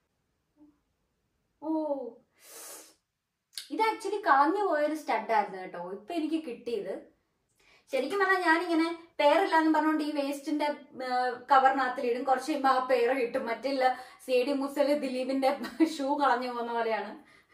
ഓ ഇത് ആക്ച്വലി കളഞ്ഞു പോയൊരു സ്റ്റഡായിരുന്നു കേട്ടോ ഇപ്പൊ എനിക്ക് കിട്ടിയത് ശരിക്കും പറഞ്ഞാൽ ഞാനിങ്ങനെ പേരില്ലാന്ന് പറഞ്ഞുകൊണ്ട് ഈ വേസ്റ്റിന്റെ കവറിനകത്തിൽ ഇടും കുറച്ച് കഴിയുമ്പോൾ ആ പേര് കിട്ടും മറ്റില്ല സി ഡി മുസല് ദിലീപിന്റെ ഷൂ കളഞ്ഞു പോകുന്ന പോലെയാണ്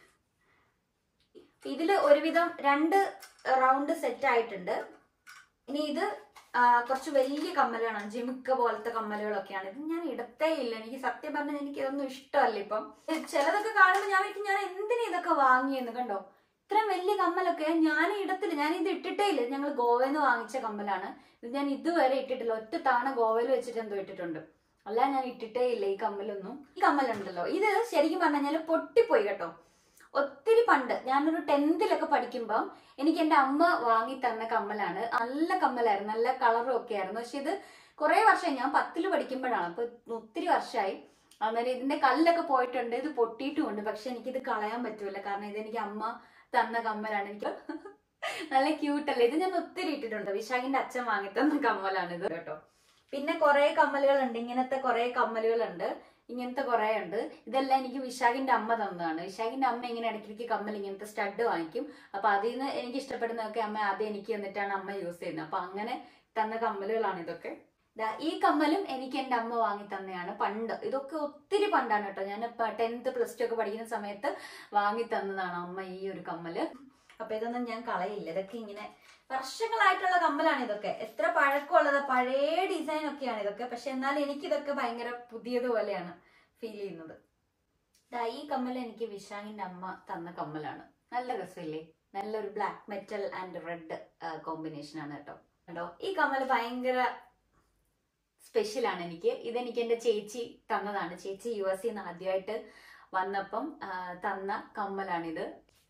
ഇതില് ഒരുവിധം രണ്ട് റൗണ്ട് സെറ്റ് ആയിട്ടുണ്ട് ഇനി ഇത് ആ, കുറച്ച് വലിയ കമ്മലുകളാണ് ജിമിക്ക പോലത്തെ കമ്മലുകളൊക്കെയാണ് ഇത് ഞാൻ ഇടത്തേ ഇല്ല എനിക്ക് സത്യം പറഞ്ഞാൽ എനിക്ക് ഇതൊന്നും ഇഷ്ടമല്ല ഇപ്പം ചിലതൊക്കെ കാണുമ്പോൾ ഞാൻ വിചാരിക്കും ഞാൻ എന്തിനാ ഇതൊക്കെ വാങ്ങിയെന്ന് കണ്ടോ ഇത്രയും വലിയ കമ്മലൊക്കെ ഞാൻ ഇടത്തില്ല ഞാൻ ഇത് ഇട്ടിട്ടേ ഇല്ല ഞങ്ങൾ ഗോവയിൽ നിന്ന് വാങ്ങിച്ച കമ്മലാണ് ഇത് ഞാൻ ഇതുവരെ ഇട്ടിട്ടില്ല ഒറ്റ തവണ ഗോവയിൽ വെച്ചിട്ട് എന്തോ ഇട്ടിട്ടുണ്ട് അല്ല ഞാൻ ഇട്ടിട്ടേ ഇല്ല ഈ കമ്മലൊന്നും ഈ കമ്മലുണ്ടല്ലോ ഇത് ശരിക്കും പറഞ്ഞു കഴിഞ്ഞാൽ പൊട്ടിപ്പോയി കേട്ടോ ഒത്തിരി പണ്ട് ഞാനൊരു ടെൻത്തിലൊക്കെ പഠിക്കുമ്പോൾ എനിക്ക് എൻ്റെ അമ്മ വാങ്ങി തന്ന കമ്മലാണ് നല്ല കമ്മലായിരുന്നു നല്ല കളറും ഒക്കെ ആയിരുന്നു പക്ഷെ ഇത് കുറെ വർഷം ഞാൻ പത്തില് പഠിക്കുമ്പോഴാണ് അപ്പൊ ഒത്തിരി വർഷമായി അന്നേരം ഇതിന്റെ കല്ലൊക്കെ പോയിട്ടുണ്ട് ഇത് പൊട്ടിയിട്ടുമുണ്ട് പക്ഷെ എനിക്കിത് കളയാൻ പറ്റൂല കാരണം ഇത് എനിക്ക് അമ്മ തന്ന കമ്മലാണ് എനിക്ക് നല്ല ക്യൂട്ടല്ലേ ഇത് ഞാൻ ഒത്തിരി ഇട്ടിട്ടുണ്ട് വിശാഖിന്റെ അച്ഛൻ വാങ്ങി തന്ന കമ്മലാണ് ഇത് കേട്ടോ പിന്നെ കുറെ കമ്മലുകളുണ്ട് ഇങ്ങനത്തെ കുറെ കമ്മലുകളുണ്ട് ഇങ്ങനത്തെ കുറെ ഉണ്ട് ഇതെല്ലാം എനിക്ക് വിശാഖിന്റെ അമ്മ തന്നതാണ് വിശാഖിന്റെ അമ്മ ഇങ്ങനെ ഇടയ്ക്കിടയ്ക്ക് കമ്മൽ ഇങ്ങനത്തെ സ്റ്റഡ് വാങ്ങിക്കും അപ്പൊ അതിൽ നിന്ന് എനിക്ക് ഇഷ്ടപ്പെടുന്നതൊക്കെ അമ്മ ആദ്യം എനിക്ക് തന്നിട്ടാണ് അമ്മ യൂസ് ചെയ്യുന്നത് അപ്പൊ അങ്ങനെ തന്ന കമ്മലുകളാണ് ഇതൊക്കെ ദാ ഈ കമ്മലും എനിക്ക് എന്റെ അമ്മ വാങ്ങി തന്നെയാണ് പണ്ട് ഇതൊക്കെ ഒത്തിരി പണ്ടാണ് കേട്ടോ ഞാൻ ടെൻത്ത് പ്ലസ് ടു ഒക്കെ പഠിക്കുന്ന സമയത്ത് വാങ്ങി തന്നതാണ് അമ്മ ഈ ഒരു കമ്മല് അപ്പൊ ഇതൊന്നും ഞാൻ കളയില്ല ഇതൊക്കെ ഇങ്ങനെ വർഷങ്ങളായിട്ടുള്ള കമ്മലാണ് ഇതൊക്കെ എത്ര പഴക്കമുള്ളത് പഴയ ഡിസൈൻ ഒക്കെയാണ് ഇതൊക്കെ പക്ഷെ എന്നാൽ എനിക്കിതൊക്കെ ഭയങ്കര പുതിയതുപോലെയാണ് ഫീൽ ചെയ്യുന്നത് ദാ ഈ കമ്മൽ എനിക്ക് വിശാഖിന്റെ അമ്മ തന്ന കമ്മലാണ് നല്ല രസമില്ലേ നല്ലൊരു black metal and red combination ആണ് കേട്ടോ കണ്ടോ ഈ കമ്മൽ ഭയങ്കര സ്പെഷ്യൽ ആണ് എനിക്ക് ഇതെനിക്ക് എന്റെ ചേച്ചി തന്നതാണ് ചേച്ചി യു എസ് നിന്ന് ആദ്യമായിട്ട് വന്നപ്പം ആ, തന്ന കമ്മലാണിത്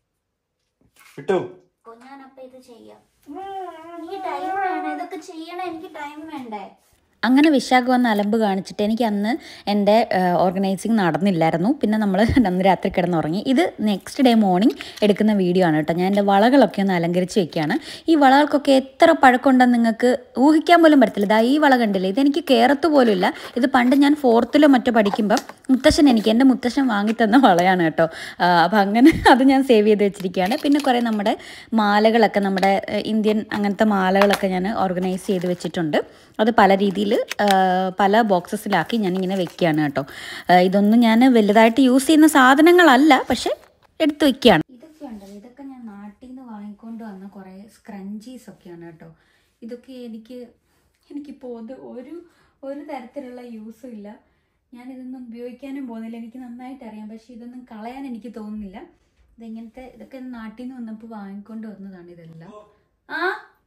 വിട്ടു ഞാനപ്പൊ ഇത് ചെയ്യാം എനിക്ക് ടൈം വേണം ഇതൊക്കെ ചെയ്യണം എനിക്ക് ടൈം വേണ്ടേ അങ്ങനെ വിശാഖ് വന്ന് അലമ്പ് കാണിച്ചിട്ട് എനിക്ക് അന്ന് എൻ്റെ ഓർഗനൈസിങ് നടന്നില്ലായിരുന്നു പിന്നെ നമ്മൾ അന്ന് രാത്രി കിടന്നുറങ്ങി ഇത് നെക്സ്റ്റ് ഡേ മോർണിംഗ് എടുക്കുന്ന വീഡിയോ ആണ് കേട്ടോ ഞാൻ എൻ്റെ വളകളൊക്കെ ഒന്ന് അലങ്കരിച്ച് വെക്കുകയാണ് ഈ വളകൾക്കൊക്കെ എത്ര പഴക്കമുണ്ടെന്ന് നിങ്ങൾക്ക് ഊഹിക്കാൻ പോലും പറ്റത്തില്ല ഇതാ ഈ വള കണ്ടില്ലേ ഇതെനിക്ക് കയറത്ത് പോലും ഇല്ല ഇത് പണ്ട് ഞാൻ ഫോർത്തിലോ മറ്റോ പഠിക്കുമ്പോൾ മുത്തശ്ശൻ എനിക്ക് എൻ്റെ മുത്തശ്ശൻ വാങ്ങിത്തന്ന വളയാണ് കേട്ടോ അപ്പം അങ്ങനെ അത് ഞാൻ സേവ് ചെയ്ത് വെച്ചിരിക്കുകയാണ് പിന്നെ കുറേ നമ്മുടെ മാലകളൊക്കെ നമ്മുടെ ഏഹ്, ഇന്ത്യൻ അങ്ങനത്തെ മാലകളൊക്കെ ഞാൻ ഓർഗനൈസ് ചെയ്ത് വെച്ചിട്ടുണ്ട് അത് പല രീതിയിൽ പല ബോക്സസിലാക്കി ഞാനിങ്ങനെ വെക്കുകയാണ് കേട്ടോ ഏഹ്, ഇതൊന്നും ഞാൻ വലുതായിട്ട് യൂസ് ചെയ്യുന്ന സാധനങ്ങളല്ല പക്ഷെ എടുത്ത് വെക്കുകയാണ് ഇതൊക്കെ ഉണ്ടല്ലോ ഇതൊക്കെ ഞാൻ നാട്ടിൽ നിന്ന് വാങ്ങിക്കൊണ്ട് വന്ന കുറേ സ്ക്രഞ്ചീസ് ഒക്കെയാണ് കേട്ടോ ഇതൊക്കെ എനിക്ക് എനിക്കിപ്പോൾ അത് ഒരു ഒരു തരത്തിലുള്ള യൂസും ഇല്ല ഞാൻ ഇതൊന്നും ഉപയോഗിക്കാനും പോകുന്നില്ല എനിക്ക് നന്നായിട്ട് അറിയാം പക്ഷെ ഇതൊന്നും കളയാൻ എനിക്ക് തോന്നുന്നില്ല ഇതിങ്ങനത്തെ ഇതൊക്കെ നാട്ടിൽ നിന്ന് വന്നപ്പോൾ വാങ്ങിക്കൊണ്ട് വന്നതാണ് ഇതെല്ലാം ആ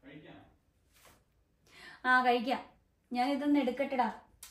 ആ കഴിക്കാം ഞാൻ ഇതൊന്ന് എടുക്കട്ടെടാ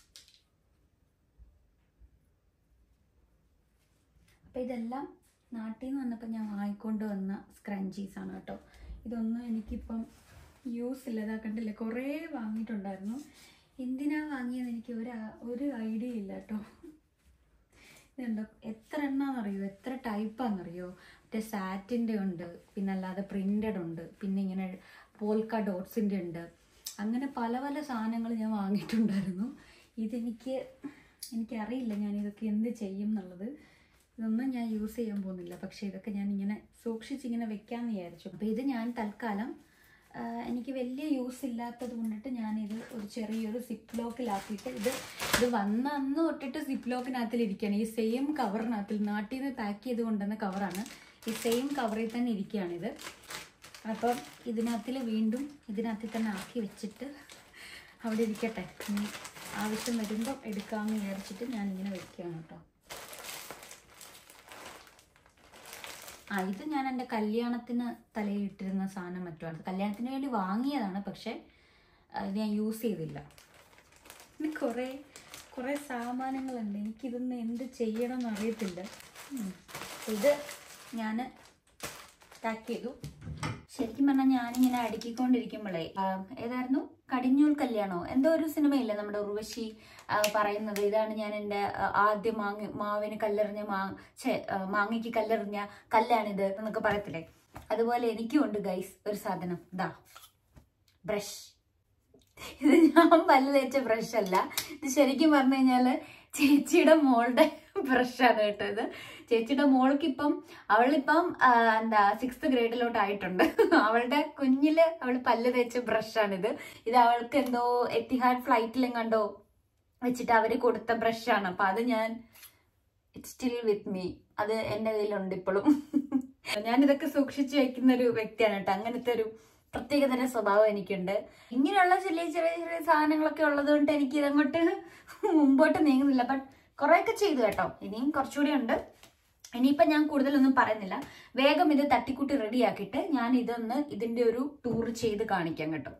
അപ്പൊ ഇതെല്ലാം നാട്ടിൽ നിന്ന് വന്നപ്പോൾ ഞാൻ വാങ്ങിക്കൊണ്ട് വന്ന സ്ക്രഞ്ചീസ് ആണ് കേട്ടോ ഇതൊന്നും എനിക്കിപ്പം യൂസ് ഇല്ല ഇതാ കണ്ടില്ലേ കുറേ വാങ്ങിയിട്ടുണ്ടായിരുന്നു എന്തിനാ വാങ്ങിയത് എനിക്ക് ഒരു ആ- ഒരു ഐഡിയ ഇല്ല കേട്ടോ ഇതുണ്ടോ എത്ര എണ്ണാന്നറിയോ എത്ര ടൈപ്പാന്നറിയോ മറ്റേ സാറ്റിൻ്റെ ഉണ്ട് പിന്നെ അല്ലാതെ പ്രിൻ്റഡ് ഉണ്ട് പിന്നെ ഇങ്ങനെ പോൾക്ക ഡോട്ട്സിൻ്റെ ഉണ്ട് അങ്ങനെ പല പല സാധനങ്ങൾ ഞാൻ വാങ്ങിയിട്ടുണ്ടായിരുന്നു ഇതെനിക്ക് എനിക്കറിയില്ല ഞാൻ ഇതൊക്കെ എന്ത് ചെയ്യും എന്നുള്ളത് ഇതൊന്നും ഞാൻ യൂസ് ചെയ്യാൻ പോകുന്നില്ല പക്ഷേ ഇതൊക്കെ ഞാൻ ഇങ്ങനെ സൂക്ഷിച്ചിങ്ങനെ വെക്കാമെന്ന് വിചാരിച്ചു അപ്പോൾ ഇത് ഞാൻ തൽക്കാലം ആ, എനിക്ക് വലിയ യൂസ് ഇല്ലാത്തത് കൊണ്ടിട്ട് ഞാനിത് ഒരു ചെറിയൊരു സിപ്പ് ലോക്കിലാക്കിയിട്ട് ഇത് ഇത് വന്ന അന്ന് തൊട്ടിട്ട് സിപ്പ് ലോക്കിനകത്തിൽ ഇരിക്കുകയാണ് ഈ സെയിം കവറിനകത്തിൽ നാട്ടിൽ നിന്ന് പാക്ക് ചെയ്ത് കൊണ്ടുവന്ന കവറാണ് ഈ സെയിം കവറിൽ തന്നെ ഇരിക്കുകയാണിത് അപ്പം ഇതിനകത്തിൽ വീണ്ടും ഇതിനകത്തിൽ തന്നെ ആക്കി വെച്ചിട്ട് അവിടെ ഇരിക്കട്ടെ ഇനി ആവശ്യം വരുമ്പോൾ എടുക്കാമെന്ന് വിചാരിച്ചിട്ട് ഞാനിങ്ങനെ വെക്കുകയാണ് കേട്ടോ ആ ഇത് ഞാൻ എൻ്റെ കല്യാണത്തിന് തലയിട്ടിരുന്ന സാധനം മറ്റുമാണ് കല്യാണത്തിന് വേണ്ടി വാങ്ങിയതാണ് പക്ഷേ അത് ഞാൻ യൂസ് ചെയ്തില്ല പിന്നെ കുറേ കുറേ സാമാനങ്ങളുണ്ട് എനിക്കിതൊന്നും എന്ത് ചെയ്യണം എന്ന് അറിയത്തില്ല ഉം. ഇത് ഞാൻ പാക്ക് ചെയ്തു ശരിക്കും പറഞ്ഞാൽ ഞാനിങ്ങനെ അടുക്കിക്കൊണ്ടിരിക്കുമ്പോഴേ ആ, ഏതായിരുന്നു കടിഞ്ഞൂൽ കല്യാണോ എന്തോ ഒരു സിനിമയില്ലേ നമ്മുടെ ഉർവശി ആ, പറയുന്നത് ഇതാണ് ഞാൻ എൻ്റെ ആ, ആദ്യം മാങ്ങ മാവിന് കല്ലെറിഞ്ഞ മാ ഛേ ആ, മാങ്ങയ്ക്ക് കല്ലെറിഞ്ഞ കല്ലാണിത് എന്നൊക്കെ പറയത്തില്ലേ അതുപോലെ എനിക്കും ഉണ്ട് ഗൈസ് ഒരു സാധനം ഇതാ ബ്രഷ് ഇത് ഞാൻ പല്ല് തേച്ച ബ്രഷ് അല്ല ഇത് ശരിക്കും പറഞ്ഞു കഴിഞ്ഞാല് ചേച്ചിയുടെ മോളുടെ ബ്രഷാണ് കേട്ടോ ഇത് ചേച്ചിയുടെ മോൾക്ക് ഇപ്പം അവളിപ്പം ആ, എന്താ സിക്സ്ത് ഗ്രേഡിലോട്ട് ആയിട്ടുണ്ട് അവളുടെ കുഞ്ഞില് അവൾ പല്ല് തേച്ച ബ്രഷാണിത് ഇത് അവൾക്ക് എന്തോ എത്തിഹാഡ് ഫ്ലൈറ്റിലും കണ്ടോ വെച്ചിട്ട് അവര് കൊടുത്ത ബ്രഷാണ് അപ്പൊ അത് ഞാൻ ഇറ്റ് സ്റ്റിൽ വിത്ത് മീ അത് എന്റെ കയ്യിലുണ്ട് ഇപ്പോഴും ഞാൻ ഇതൊക്കെ സൂക്ഷിച്ചു വെക്കുന്ന ഒരു വ്യക്തിയാണ് കേട്ടോ അങ്ങനത്തെ ഒരു പ്രത്യേകതര സ്വഭാവം എനിക്കുണ്ട് ഇങ്ങനെയുള്ള ചെറിയ ചെറിയ ചെറിയ സാധനങ്ങളൊക്കെ ഉള്ളത് കൊണ്ട് എനിക്ക് ഇതങ്ങോട്ട് മുമ്പോട്ട് നീങ്ങുന്നില്ല ബട്ട് കുറെയൊക്കെ ചെയ്തു കേട്ടോ ഇനിയും കുറച്ചുകൂടി ഉണ്ട് ഇനിയിപ്പോൾ ഞാൻ കൂടുതലൊന്നും പറയുന്നില്ല വേഗം ഇത് തട്ടിക്കൂട്ടി റെഡിയാക്കിയിട്ട് ഞാൻ ഇതൊന്ന് ഇതിൻ്റെ ഒരു ടൂർ ചെയ്ത് കാണിക്കാം കേട്ടോ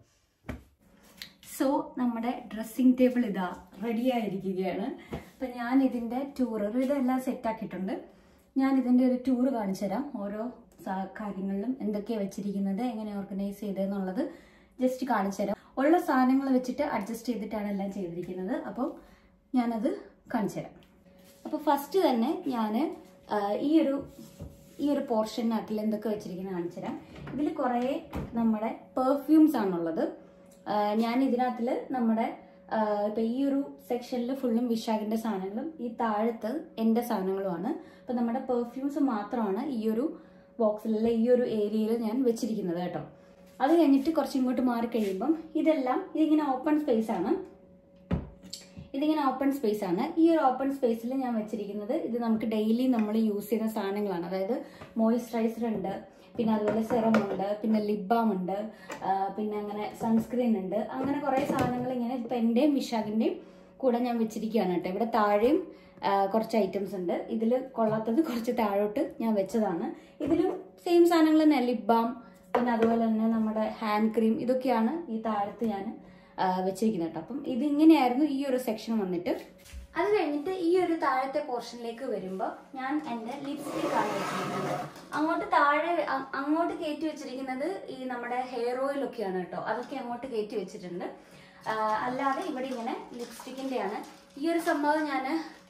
സോ നമ്മുടെ ഡ്രസ്സിംഗ് ടേബിൾ ഇതാ റെഡി ആയിരിക്കുകയാണ് അപ്പം ഞാൻ ഇതിൻ്റെ ടൂർ ഇതെല്ലാം സെറ്റാക്കിയിട്ടുണ്ട് ഞാൻ ഇതിൻ്റെ ഒരു ടൂർ കാണിച്ചു തരാം ഓരോ സാ- കാര്യങ്ങളിലും എന്തൊക്കെയാണ് വെച്ചിരിക്കുന്നത് എങ്ങനെ ഓർഗനൈസ് ചെയ്തതെന്നുള്ളത് ജസ്റ്റ് കാണിച്ചു തരാം ഉള്ള സാധനങ്ങൾ വെച്ചിട്ട് അഡ്ജസ്റ്റ് ചെയ്തിട്ടാണ് എല്ലാം ചെയ്തിരിക്കുന്നത് അപ്പം ഞാനത് കാണിച്ചു തരാം അപ്പോൾ ഫസ്റ്റ് തന്നെ ഞാൻ ഈ ഒരു ഈ ഒരു പോർഷനകത്തിൽ എന്തൊക്കെ വെച്ചിരിക്കുന്നത് കാണിച്ചു തരാം ഇതിൽ കുറേ നമ്മുടെ പെർഫ്യൂംസ് ആണുള്ളത് ആ, ഞാൻ ഇതിനകത്തിൽ നമ്മുടെ ആ, ഇപ്പൊ ഈ ഒരു സെക്ഷനിൽ ഫുള്ളും വിശാഖിന്റെ സാധനങ്ങളും ഈ താഴത്ത് എൻ്റെ സാധനങ്ങളുമാണ് അപ്പൊ നമ്മുടെ പെർഫ്യൂംസ് മാത്രമാണ് ഈ ഒരു ബോക്സിലുള്ള ഈ ഒരു ഏരിയയിൽ ഞാൻ വെച്ചിരിക്കുന്നത് കേട്ടോ അത് കഴിഞ്ഞിട്ട് കുറച്ച് ഇങ്ങോട്ട് മാറി കഴിയുമ്പം ഇതെല്ലാം ഇതിങ്ങനെ ഓപ്പൺ സ്പേസ് ആണ് ഇതിങ്ങനെ ഓപ്പൺ സ്പേസ് ആണ് ഈ ഒരു ഓപ്പൺ സ്പേസിൽ ഞാൻ വെച്ചിരിക്കുന്നത് ഇത് നമുക്ക് ഡെയിലി നമ്മൾ യൂസ് ചെയ്യുന്ന സാധനങ്ങളാണ് അതായത് മോയിസ്ചറൈസർ ഉണ്ട് പിന്നെ അതുപോലെ സെറം ഉണ്ട് പിന്നെ ലിപ് ബാം ഉണ്ട് ആ, പിന്നെ അങ്ങനെ സൺസ്ക്രീൻ ഉണ്ട് അങ്ങനെ കുറേ സാധനങ്ങൾ ഇങ്ങനെ ഇപ്പം എൻ്റെയും വിശാഖിൻ്റെയും കൂടെ ഞാൻ വെച്ചിരിക്കുകയാണ് കേട്ടോ ഇവിടെ താഴെയും ആ, കുറച്ച് ഐറ്റംസ് ഉണ്ട് ഇതിൽ കൊള്ളാത്തത് കുറച്ച് താഴോട്ട് ഞാൻ വെച്ചതാണ് ഇതിലും സെയിം സാധനങ്ങൾ തന്നെ ലിപ് ബാം പിന്നെ അതുപോലെ തന്നെ നമ്മുടെ ഹാൻഡ് ക്രീം ഇതൊക്കെയാണ് ഈ താഴത്ത് ഞാൻ ആ, വെച്ചിരിക്കുന്നത് കേട്ടോ അപ്പം ഇതിങ്ങനെയായിരുന്നു ഈ ഒരു സെക്ഷൻ വന്നിട്ട് അത് കഴിഞ്ഞിട്ട് ഈ ഒരു താഴത്തെ പോർഷനിലേക്ക് വരുമ്പോൾ ഞാൻ എൻ്റെ ലിപ്സ്റ്റിക് ആണ് വെച്ചിരിക്കുന്നത് അങ്ങോട്ട് താഴെ അ- അങ്ങോട്ട് കയറ്റി വെച്ചിരിക്കുന്നത് ഈ നമ്മുടെ ഹെയർ ഓയിൽ ഒക്കെയാണ് കേട്ടോ അതൊക്കെ അങ്ങോട്ട് കയറ്റി വെച്ചിട്ടുണ്ട് ആ, അല്ലാതെ ഇവിടെ ഇങ്ങനെ ലിപ്സ്റ്റിക്കിൻ്റെ ആണ് ഈ ഒരു സംഭവം ഞാൻ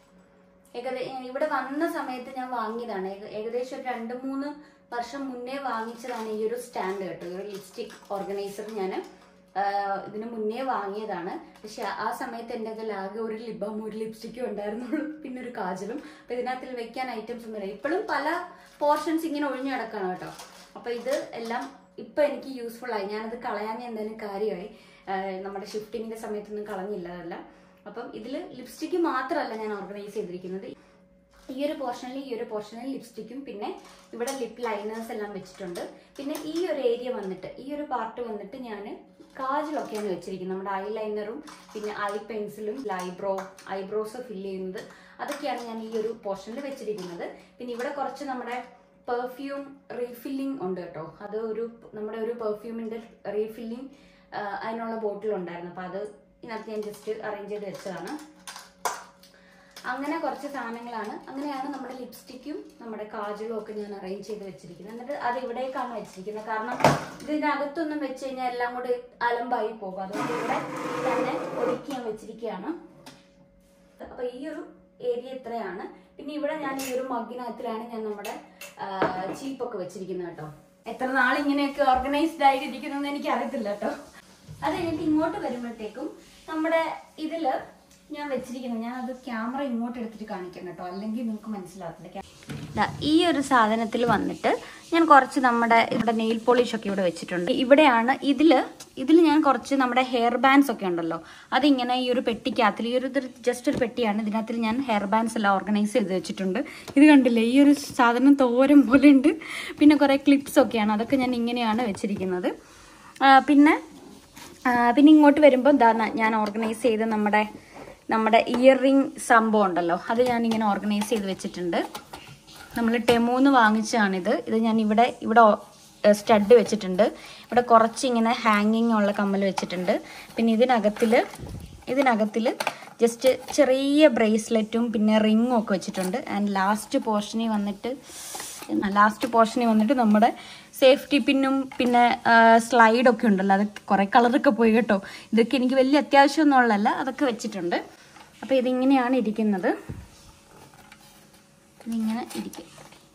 ഏകദേശം ഇവിടെ വന്ന സമയത്ത് ഞാൻ വാങ്ങിയതാണ് ഏക- ഏകദേശം ഒരു രണ്ട് മൂന്ന് വർഷം മുന്നേ വാങ്ങിച്ചതാണ് ഈ ഒരു സ്റ്റാൻഡ് കേട്ടോ ഈ ഒരു ലിപ്സ്റ്റിക് ഓർഗനൈസർ ഞാൻ ഇതിന് മുന്നേ വാങ്ങിയതാണ് പക്ഷെ ആ സമയത്ത് എൻ്റെ അതിൽ ആകെ ഒരു ലിബാം ഒരു ലിപ്സ്റ്റിക്കും ഉണ്ടായിരുന്നുള്ളൂ പിന്നെ ഒരു കാജലും അപ്പൊ ഇതിനകത്തിൽ വെക്കാൻ ഐറ്റംസ് ഒന്നുമില്ല ഇപ്പോഴും പല പോർഷൻസ് ഇങ്ങനെ ഒഴിഞ്ഞു കിടക്കാണ് കേട്ടോ അപ്പൊ ഇത് എല്ലാം ഇപ്പൊ എനിക്ക് യൂസ്ഫുൾ ആയി ഞാനത് കളയാൻ എന്തായാലും കാര്യമായി ആ, നമ്മുടെ ഷിഫ്റ്റിങ്ങിന്റെ സമയത്തൊന്നും കളഞ്ഞില്ല അതെല്ലാം അപ്പം ഇതിൽ ലിപ്സ്റ്റിക്ക് മാത്രമല്ല ഞാൻ ഓർഗനൈസ് ചെയ്തിരിക്കുന്നത് ഈ ഒരു പോർഷനിൽ ഈ ഒരു പോർഷനിൽ ലിപ്സ്റ്റിക്കും പിന്നെ ഇവിടെ ലിപ് ലൈനേഴ്സ് എല്ലാം വെച്ചിട്ടുണ്ട് പിന്നെ ഈ ഒരു ഏരിയ വന്നിട്ട് ഈ ഒരു പാർട്ട് വന്നിട്ട് ഞാൻ കാജലൊക്കെയാണ് വെച്ചിരിക്കുന്നത് നമ്മുടെ ഐ ലൈനറും പിന്നെ ഐ പെൻസിലും ഐബ്രോ ഐബ്രോസ് ഫില്ല് ചെയ്യുന്നത് അതൊക്കെയാണ് ഞാൻ ഈ ഒരു പോർഷനിൽ വെച്ചിരിക്കുന്നത് പിന്നെ ഇവിടെ കുറച്ച് നമ്മുടെ പെർഫ്യൂം റീഫില്ലിംഗ് ഉണ്ട് കേട്ടോ അത് ഒരു നമ്മുടെ ഒരു പെർഫ്യൂമിന്റെ റീഫില്ലിംഗ് അതിനുള്ള ബോട്ടിൽ ഉണ്ടായിരുന്നു അപ്പൊ അത് ഇതിനകത്ത് ഞാൻ ജസ്റ്റ് അറേഞ്ച് ചെയ്ത് വെച്ചതാണ് അങ്ങനെ കുറച്ച് സാധനങ്ങളാണ് അങ്ങനെയാണ് നമ്മുടെ ലിപ്സ്റ്റിക്കും നമ്മുടെ കാജലും ഒക്കെ ഞാൻ അറേഞ്ച് ചെയ്ത് വെച്ചിരിക്കുന്നത് എന്നിട്ട് അത് ഇവിടേക്കാണ് വെച്ചിരിക്കുന്നത് കാരണം ഇതിനകത്തൊന്നും വെച്ച് കഴിഞ്ഞാൽ എല്ലാം കൂടി അലമ്പായി പോകും അതുകൊണ്ട് ഇവിടെ തന്നെ ഒതുക്കി ഞാൻ വെച്ചിരിക്കുകയാണ് അപ്പൊ ഈ ഒരു ഏരിയ ഇത്രയാണ് പിന്നെ ഇവിടെ ഞാൻ ഈ ഒരു മഗ്ഗിനകത്തിലാണ് ഞാൻ നമ്മുടെ ചീപ്പൊക്കെ വെച്ചിരിക്കുന്നത് കേട്ടോ എത്ര നാൾ ഇങ്ങനെയൊക്കെ ഓർഗനൈസ്ഡ് ആയിട്ടിരിക്കുന്നതെന്ന് എനിക്ക് അറിയത്തില്ല കേട്ടോ അത് കഴിഞ്ഞിട്ട് ഇങ്ങോട്ട് വരുമ്പോഴത്തേക്കും നമ്മുടെ ഇതില് ഞാൻ വെച്ചിരിക്കുന്നത് ഞാൻ അത് ക്യാമറ ഇങ്ങോട്ട് എടുത്തിട്ട് കാണിക്കാം കേട്ടോ അല്ലെങ്കിൽ നിങ്ങൾക്ക് മനസ്സിലാകത്തില്ല ദാ ഈ ഒരു സാധനത്തിൽ വന്നിട്ട് ഞാൻ കുറച്ച് നമ്മുടെ ഇവിടെ നെയിൽ പോളിഷ് ഒക്കെ ഇവിടെ വെച്ചിട്ടുണ്ട് ഇവിടെയാണ് ഇതില് ഇതിൽ ഞാൻ കുറച്ച് നമ്മുടെ ഹെയർ ബാൻഡ്സ് ഒക്കെ ഉണ്ടല്ലോ അതിങ്ങനെ ഈ ഒരു പെട്ടിക്കകത്തിൽ ഈ ഒരു ജസ്റ്റ് ഒരു പെട്ടിയാണ് ഇതിനകത്തിൽ ഞാൻ ഹെയർ ബാൻഡ്സ് എല്ലാം ഓർഗനൈസ് ചെയ്ത് വെച്ചിട്ടുണ്ട് ഇത് കണ്ടില്ലേ ഈ ഒരു സാധനം തോരം പോലെ ഉണ്ട് പിന്നെ കുറേ ക്ലിപ്സ് ഒക്കെയാണ് അതൊക്കെ ഞാൻ ഇങ്ങനെയാണ് വെച്ചിരിക്കുന്നത് ആ, പിന്നെ ആ, പിന്നെ ഇങ്ങോട്ട് വരുമ്പോൾ ദാ ന- ഞാൻ ഓർഗനൈസ് ചെയ്ത് നമ്മുടെ നമ്മുടെ ഇയർ റിംഗ് സംഭവം ഉണ്ടല്ലോ അത് ഞാൻ ഇങ്ങനെ ഓർഗനൈസ് ചെയ്ത് വെച്ചിട്ടുണ്ട് നമ്മൾ ടെമൂന്ന് വാങ്ങിച്ചതാണിത് ഇത് ഞാൻ ഇവിടെ ഇവിടെ സ്റ്റഡ് വെച്ചിട്ടുണ്ട് ഇവിടെ കുറച്ച് ഇങ്ങനെ ഹാങ്ങിങ് ഉള്ള കമ്മൽ വെച്ചിട്ടുണ്ട് പിന്നെ ഇതിനകത്തിൽ ഇതിനകത്തിൽ ജസ്റ്റ് ചെറിയ ബ്രേസ്ലെറ്റും പിന്നെ റിങ്ങും ഒക്കെ വെച്ചിട്ടുണ്ട് ആൻഡ് ലാസ്റ്റ് പോർഷനിൽ വന്നിട്ട് ലാസ്റ്റ് പോർഷനിൽ വന്നിട്ട് നമ്മുടെ സേഫ്റ്റി പിന്നും പിന്നെ സ്ലൈഡൊക്കെ ഉണ്ടല്ലോ അത് കുറേ കളറൊക്കെ പോയി കേട്ടോ ഇതൊക്കെ എനിക്ക് വലിയ അത്യാവശ്യമൊന്നും ഉള്ളതല്ല അതൊക്കെ വെച്ചിട്ടുണ്ട് അപ്പോൾ ഇതിങ്ങനെയാണ് ഇരിക്കുന്നത് ഇതിങ്ങനെ ഇരിക്കും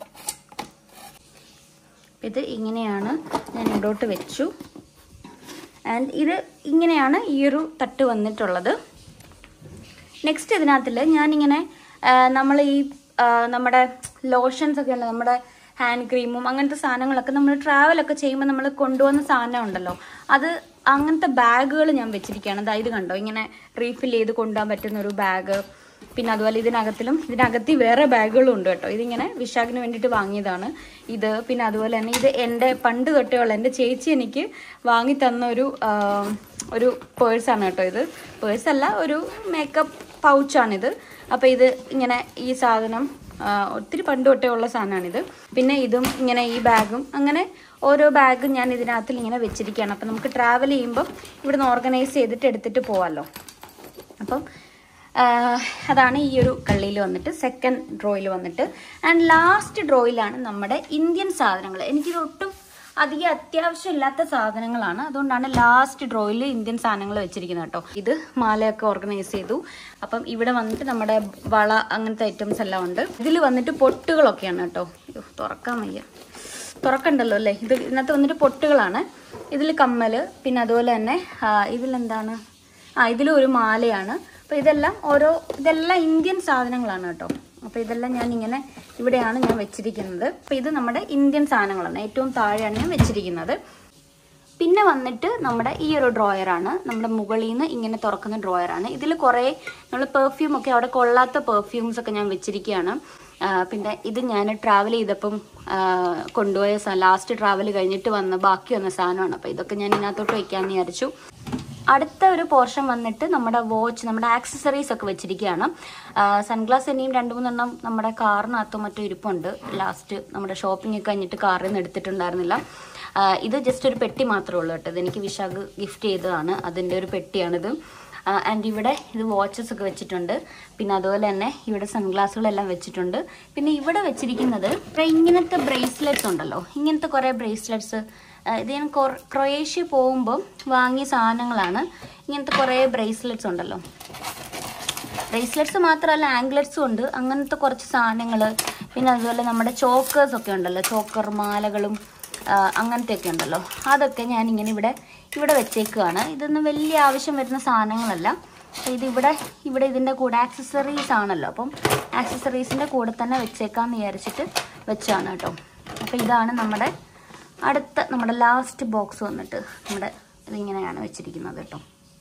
അപ്പം ഇത് ഇങ്ങനെയാണ് ഞാൻ ഇവിടോട്ട് വെച്ചു ആൻഡ് ഇത് ഇങ്ങനെയാണ് ഈ ഒരു തട്ട് വന്നിട്ടുള്ളത് നെക്സ്റ്റ് ഇതിനകത്തിൽ ഞാനിങ്ങനെ നമ്മൾ ഈ ആ, നമ്മുടെ ലോഷൻസ് ഒക്കെ ഉണ്ട് നമ്മുടെ ഹാൻഡ് ക്രീമും അങ്ങനത്തെ സാധനങ്ങളൊക്കെ നമ്മൾ ട്രാവലൊക്കെ ചെയ്യുമ്പോൾ നമ്മൾ കൊണ്ടുപോകുന്ന സാധനം ഉണ്ടല്ലോ അത് അങ്ങനത്തെ ബാഗുകൾ ഞാൻ വെച്ചിരിക്കുകയാണ് അതായത് കണ്ടോ ഇങ്ങനെ റീഫിൽ ചെയ്ത് കൊണ്ടുപോകാൻ പറ്റുന്ന ഒരു ബാഗ് പിന്നെ അതുപോലെ ഇതിനകത്തിലും ഇതിനകത്ത് വേറെ ബാഗുകളും ഉണ്ട് കേട്ടോ ഇതിങ്ങനെ വിശാഖിന് വേണ്ടിയിട്ട് വാങ്ങിയതാണ് ഇത് പിന്നെ അതുപോലെ തന്നെ ഇത് എൻ്റെ പണ്ട് തൊട്ടേ ഉള്ള എൻ്റെ ചേച്ചി എനിക്ക് വാങ്ങി തന്ന ഒരു ആ, ഒരു പേഴ്സാണ് കേട്ടോ ഇത് പേഴ്സല്ല ഒരു മേക്കപ്പ് പൗച്ചാണിത് അപ്പോൾ ഇത് ഇങ്ങനെ ഈ സാധനം ആ, ഒത്തിരി പണ്ട് തൊട്ടേ ഉള്ള സാധനമാണിത് പിന്നെ ഇതും ഇങ്ങനെ ഈ ബാഗും അങ്ങനെ ഓരോ ബാഗും ഞാൻ ഇതിനകത്തിൽ ഇങ്ങനെ വെച്ചിരിക്കുകയാണ് അപ്പം നമുക്ക് ട്രാവൽ ചെയ്യുമ്പോൾ ഇവിടുന്ന് ഓർഗനൈസ് ചെയ്തിട്ട് എടുത്തിട്ട് പോവാമല്ലോ അപ്പം ആ, അതാണ് ഈ ഒരു കള്ളിയിൽ വന്നിട്ട് സെക്കൻഡ് ഡ്രോയിൽ വന്നിട്ട് ആൻഡ് ലാസ്റ്റ് ഡ്രോയിലാണ് നമ്മുടെ ഇന്ത്യൻ സാധനങ്ങൾ എനിക്കിത് ഒട്ടും അധികം അത്യാവശ്യം ഇല്ലാത്ത സാധനങ്ങളാണ് അതുകൊണ്ടാണ് ലാസ്റ്റ് ഡ്രോയിൽ ഇന്ത്യൻ സാധനങ്ങൾ വെച്ചിരിക്കുന്നത് കേട്ടോ ഇത് മാലയൊക്കെ ഓർഗനൈസ് ചെയ്തു അപ്പം ഇവിടെ വന്നിട്ട് നമ്മുടെ വള അങ്ങനത്തെ ഐറ്റംസ് എല്ലാം ഉണ്ട് ഇതിൽ വന്നിട്ട് പൊട്ടുകളൊക്കെയാണ് കേട്ടോ അയ്യോ, തുറക്കാൻ വയ്യ തുറക്കണ്ടല്ലോ അല്ലേ ഇത് ഇതിനകത്ത് വന്നിട്ട് പൊട്ടുകളാണ് ഇതിൽ കമ്മല് പിന്നെ അതുപോലെ തന്നെ ആ, ഇതിലെന്താണ് ആ ഇതിലും ഒരു മാലയാണ് അപ്പോൾ ഇതെല്ലാം ഓരോ ഇതെല്ലാം ഇന്ത്യൻ സാധനങ്ങളാണ് കേട്ടോ അപ്പോൾ ഇതെല്ലാം ഞാൻ ഇങ്ങനെ ഇവിടെയാണ് ഞാൻ വെച്ചിരിക്കുന്നത് അപ്പോൾ ഇത് നമ്മുടെ ഇന്ത്യൻ സാധനങ്ങളാണ് ഏറ്റവും താഴെയാണ് ഞാൻ വെച്ചിരിക്കുന്നത് പിന്നെ വന്നിട്ട് നമ്മുടെ ഈ ഒരു ഡ്രോയറാണ് നമ്മുടെ മുകളിൽ നിന്ന് ഇങ്ങനെ തുറക്കുന്ന ഡ്രോയറാണ് ഇതിൽ കുറേ നമ്മൾ പെർഫ്യൂം ഒക്കെ അവിടെ കൊള്ളാത്ത പെർഫ്യൂംസ് ഒക്കെ ഞാൻ വെച്ചിരിക്കുകയാണ് ആ, പിന്നെ ഇത് ഞാൻ ട്രാവൽ ചെയ്തപ്പം ആ, കൊണ്ടുപോയ ലാസ്റ്റ് ട്രാവൽ കഴിഞ്ഞിട്ട് വന്ന ബാക്കി വന്ന സാധനമാണ് അപ്പോൾ ഇതൊക്കെ ഞാൻ ഇതിനകത്തോട്ട് വയ്ക്കാമെന്ന് വിചാരിച്ചു അടുത്ത ഒരു പോർഷൻ വന്നിട്ട് നമ്മുടെ വാച്ച് നമ്മുടെ ആക്സസറീസ് ഒക്കെ വെച്ചിരിക്കുകയാണ് സൺഗ്ലാസ് ഇനിയും രണ്ട് മൂന്നെണ്ണം നമ്മുടെ കാറിനകത്തോ മറ്റോ ഇരിപ്പുണ്ട് ലാസ്റ്റ് നമ്മുടെ ഷോപ്പിംഗ് ഒക്കെ കഴിഞ്ഞിട്ട് കാറിൽ നിന്ന് എടുത്തിട്ടുണ്ടായിരുന്നില്ല ആ, ഇത് ജസ്റ്റ് ഒരു പെട്ടി മാത്രമേ ഉള്ളൂ കേട്ടോ ഇതെനിക്ക് വിശാഖ് ഗിഫ്റ്റ് ചെയ്തതാണ് അതിൻ്റെ ഒരു പെട്ടിയാണിത് ആൻഡ് ഇവിടെ ഇത് വാച്ചസ് ഒക്കെ വെച്ചിട്ടുണ്ട് പിന്നെ അതുപോലെ തന്നെ ഇവിടെ സൺഗ്ലാസുകളെല്ലാം വെച്ചിട്ടുണ്ട് പിന്നെ ഇവിടെ വെച്ചിരിക്കുന്നത് ഇവിടെ ഇങ്ങനത്തെ ബ്രേസ്ലെറ്റ്സ് ഉണ്ടല്ലോ ഇങ്ങനത്തെ കുറേ ബ്രേസ്ലെറ്റ്സ് ഇത് ഞാൻ കൊർ- ക്രൊയേഷ്യ പോകുമ്പോൾ വാങ്ങിയ സാധനങ്ങളാണ് ഇങ്ങനത്തെ കുറേ ബ്രേസ്ലെറ്റ്സ് ഉണ്ടല്ലോ ബ്രേസ്ലെറ്റ്സ് മാത്രമല്ല ആംഗ്ലറ്റ്സും ഉണ്ട് അങ്ങനത്തെ കുറച്ച് സാധനങ്ങൾ പിന്നെ അതുപോലെ നമ്മുടെ ചോക്കേഴ്സ് ഒക്കെ ഉണ്ടല്ലോ ചോക്കർ മാലകളും ആ, അങ്ങനത്തെയൊക്കെ ഉണ്ടല്ലോ അതൊക്കെ ഞാനിങ്ങനെ ഇവിടെ ഇവിടെ വെച്ചേക്കുകയാണ് ഇതൊന്നും വലിയ ആവശ്യം വരുന്ന സാധനങ്ങളല്ല അപ്പോൾ ഇതിവിടെ ഇവിടെ ഇതിൻ്റെ കൂടെ ആക്സസറീസ് ആണല്ലോ അപ്പം ആക്സസറീസിൻ്റെ കൂടെ തന്നെ വെച്ചേക്കാമെന്ന് വിചാരിച്ചിട്ട് വെച്ചാണ് കേട്ടോ അപ്പോൾ ഇതാണ് നമ്മുടെ അടുത്ത നമ്മുടെ ലാസ്റ്റ് ബോക്സ് വന്നിട്ട് നമ്മുടെ ഇതിങ്ങനെയാണ് വെച്ചിരിക്കുന്നത് കേട്ടോ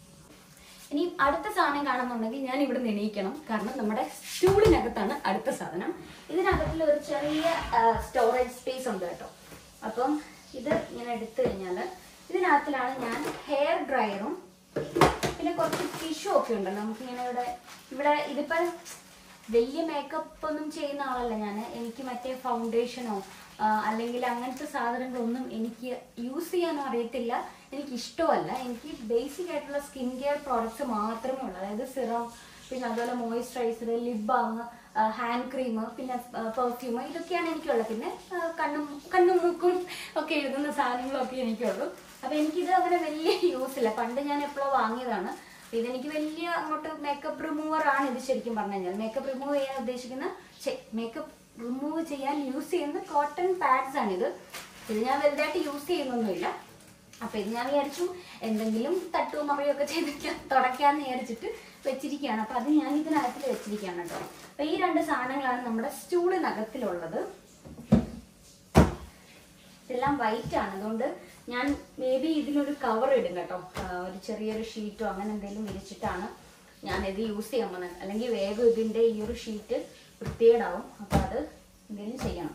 ഇനി അടുത്ത സാധനം കാണുന്നുണ്ടെങ്കിൽ ഞാൻ ഇവിടെ എണീക്കണം കാരണം നമ്മുടെ സ്റ്റൂളിനകത്താണ് അടുത്ത സാധനം ഇതിനകത്തിൽ ഒരു ചെറിയ സ്റ്റോറേജ് സ്പേസ് ഉണ്ട് കേട്ടോ അപ്പം ഇത് ഇങ്ങനെ എടുത്തു കഴിഞ്ഞാൽ ഇതിനകത്തിലാണ് ഞാൻ ഹെയർ ഡ്രയറും പിന്നെ കുറച്ച് ടിഷ്യൂ ഒക്കെ ഉണ്ടല്ലോ നമുക്കിങ്ങനെ ഇവിടെ ഇവിടെ ഇതിപ്പോൾ വലിയ മേക്കപ്പ് ഒന്നും ചെയ്യുന്ന ആളല്ല ഞാൻ എനിക്ക് മറ്റേ ഫൗണ്ടേഷനോ അല്ലെങ്കിൽ അങ്ങനത്തെ സാധനങ്ങളൊന്നും എനിക്ക് യൂസ് ചെയ്യാനോ അറിയത്തില്ല എനിക്ക് ഇഷ്ടമല്ല എനിക്ക് ബേസിക് ആയിട്ടുള്ള സ്കിൻ കെയർ പ്രോഡക്ട്സ് മാത്രമേ ഉള്ളൂ അതായത് സിറം പിന്നെ അതുപോലെ moisturiser lip balm hand cream പിന്നെ പെർഫ്യൂം ഇതൊക്കെയാണ് എനിക്കുള്ളത് പിന്നെ ആ, കണ്ണും കണ്ണും മൂക്കും ഒക്കെ എഴുതുന്ന സാധനങ്ങളൊക്കെ എനിക്കുള്ളൂ അപ്പൊ എനിക്കിത് അങ്ങനെ വലിയ യൂസ് ഇല്ല പണ്ട് ഞാൻ എപ്പോഴോ വാങ്ങിയതാണ് ഇതെനിക്ക് വലിയ അങ്ങോട്ട് മേക്കപ്പ് റിമൂവർ ആണ് ഇത് ശരിക്കും പറഞ്ഞു കഴിഞ്ഞാൽ മേക്കപ്പ് റിമൂവ് ചെയ്യാൻ ഉദ്ദേശിക്കുന്ന മേക്കപ്പ് റിമൂവ് ചെയ്യാൻ യൂസ് ചെയ്യുന്ന കോട്ടൺ പാഡ്സ് ആണിത് ഇത് ഞാൻ വലുതായിട്ട് യൂസ് ചെയ്യുന്നൊന്നുമില്ല അപ്പൊ ഇത് ഞാൻ വിചാരിച്ചു എന്തെങ്കിലും തട്ടും മറിയൊക്കെ ചെയ്തിട്ട് തുടയ്ക്കാന്ന് വിചാരിച്ചിട്ട് വെച്ചിരിക്കുകയാണ് അപ്പൊ അത് ഞാൻ ഇതിനകത്തിൽ വെച്ചിരിക്കുകയാണ് കേട്ടോ അപ്പൊ ഈ രണ്ട് സാധനങ്ങളാണ് നമ്മുടെ സ്റ്റൂളിനകത്തിലുള്ളത് ഇതെല്ലാം വൈറ്റ് ആണ് അതുകൊണ്ട് ഞാൻ മേ ബി ഇതിനൊരു കവർ ഇടും കേട്ടോ ആ, ഒരു ചെറിയൊരു ഷീറ്റോ അങ്ങനെ എന്തെങ്കിലും വിരിച്ചിട്ടാണ് ഞാൻ ഇത് യൂസ് ചെയ്യാൻ പോകുന്നത് അല്ലെങ്കിൽ വേഗം ഇതിന്റെ ഈ ഒരു ഷീറ്റ് വൃത്തികേടാവും അപ്പൊ അത് എന്തെങ്കിലും ചെയ്യണം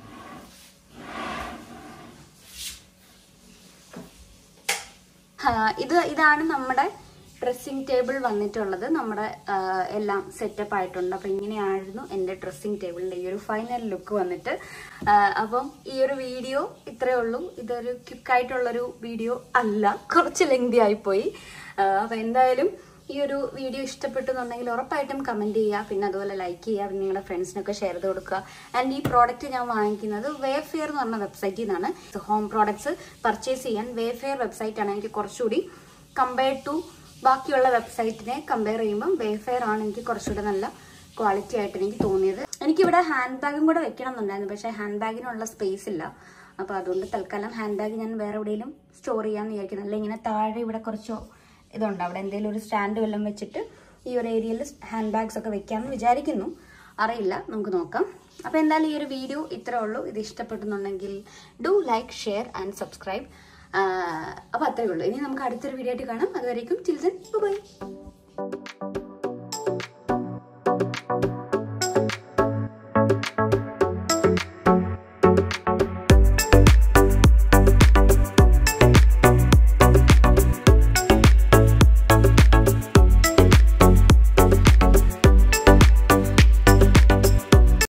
ആ, ഇത് ഇതാണ് നമ്മുടെ ഡ്രസ്സിംഗ് ടേബിൾ വന്നിട്ടുള്ളത് നമ്മുടെ ആ, എല്ലാം സെറ്റപ്പ് ആയിട്ടുണ്ട് അപ്പം ഇങ്ങനെയായിരുന്നു എൻ്റെ ഡ്രസ്സിംഗ് ടേബിളിൻ്റെ ഈ ഒരു ഫൈനൽ ലുക്ക് വന്നിട്ട് ആ, അപ്പം ഈ ഒരു വീഡിയോ ഇത്രയേ ഉള്ളൂ ഇതൊരു ക്വിക്കായിട്ടുള്ളൊരു വീഡിയോ അല്ല കുറച്ച് ലെങ്തി ആയിപ്പോയി ആ, അപ്പം എന്തായാലും ഈ ഒരു വീഡിയോ ഇഷ്ടപ്പെട്ടു എന്നുണ്ടെങ്കിൽ ഉറപ്പായിട്ടും കമന്റ് ചെയ്യുക പിന്നെ അതുപോലെ ലൈക്ക് ചെയ്യുക പിന്നെ നിങ്ങളുടെ ഫ്രണ്ട്സിനൊക്കെ ഷെയർ ചെയ്ത് കൊടുക്കുക ആൻഡ് ഈ പ്രോഡക്റ്റ് ഞാൻ വാങ്ങിക്കുന്നത് വേഫെയർ എന്ന് പറഞ്ഞ വെബ്സൈറ്റിൽ നിന്നാണ് ഹോം പ്രോഡക്ട്സ് പർച്ചേസ് ചെയ്യാൻ വേഫെയർ വെബ്സൈറ്റ് ആണ് എനിക്ക് കുറച്ചുകൂടി കമ്പയർ ടു ബാക്കിയുള്ള വെബ്സൈറ്റിനെ കമ്പയർ ചെയ്യുമ്പോൾ വേഫെയർ ആണ് എനിക്ക് കുറച്ചുകൂടി നല്ല ക്വാളിറ്റി ആയിട്ട് എനിക്ക് തോന്നിയത് എനിക്കിവിടെ ഹാൻഡ് ബാഗും കൂടെ വെക്കണം എന്നുണ്ടായിരുന്നു പക്ഷേ ഹാൻഡ് ബാഗിനുള്ള സ്പേസ് ഇല്ല അപ്പോൾ അതുകൊണ്ട് തൽക്കാലം ഹാൻഡ് ബാഗ് ഞാൻ വേറെ എവിടെയെങ്കിലും സ്റ്റോർ ചെയ്യാമെന്ന് വിചാരിക്കുന്നു അല്ലെങ്കിൽ ഇങ്ങനെ താഴെ ഇവിടെ കുറച്ചോ ഇതുണ്ട് അവിടെ എന്തെങ്കിലും ഒരു സ്റ്റാൻഡ് വല്ലതും വെച്ചിട്ട് ഈ ഒരു ഏരിയയിൽ ഹാൻഡ് ബാഗ്സ് ഒക്കെ വെക്കാമെന്ന് വിചാരിക്കുന്നു അറിയില്ല നമുക്ക് നോക്കാം അപ്പോൾ എന്തായാലും ഈ ഒരു വീഡിയോ ഇത്രേ ഉള്ളൂ ഇത് ഇഷ്ടപ്പെടുന്നുണ്ടെങ്കിൽ do like share and subscribe അപ്പോൾ അത്രേ ഉള്ളൂ ഇനി നമുക്ക് അടുത്തൊരു വീഡിയോ ആയിട്ട് കാണാം അതുവരേക്കും ചിൽഡ്രൻ ബൈ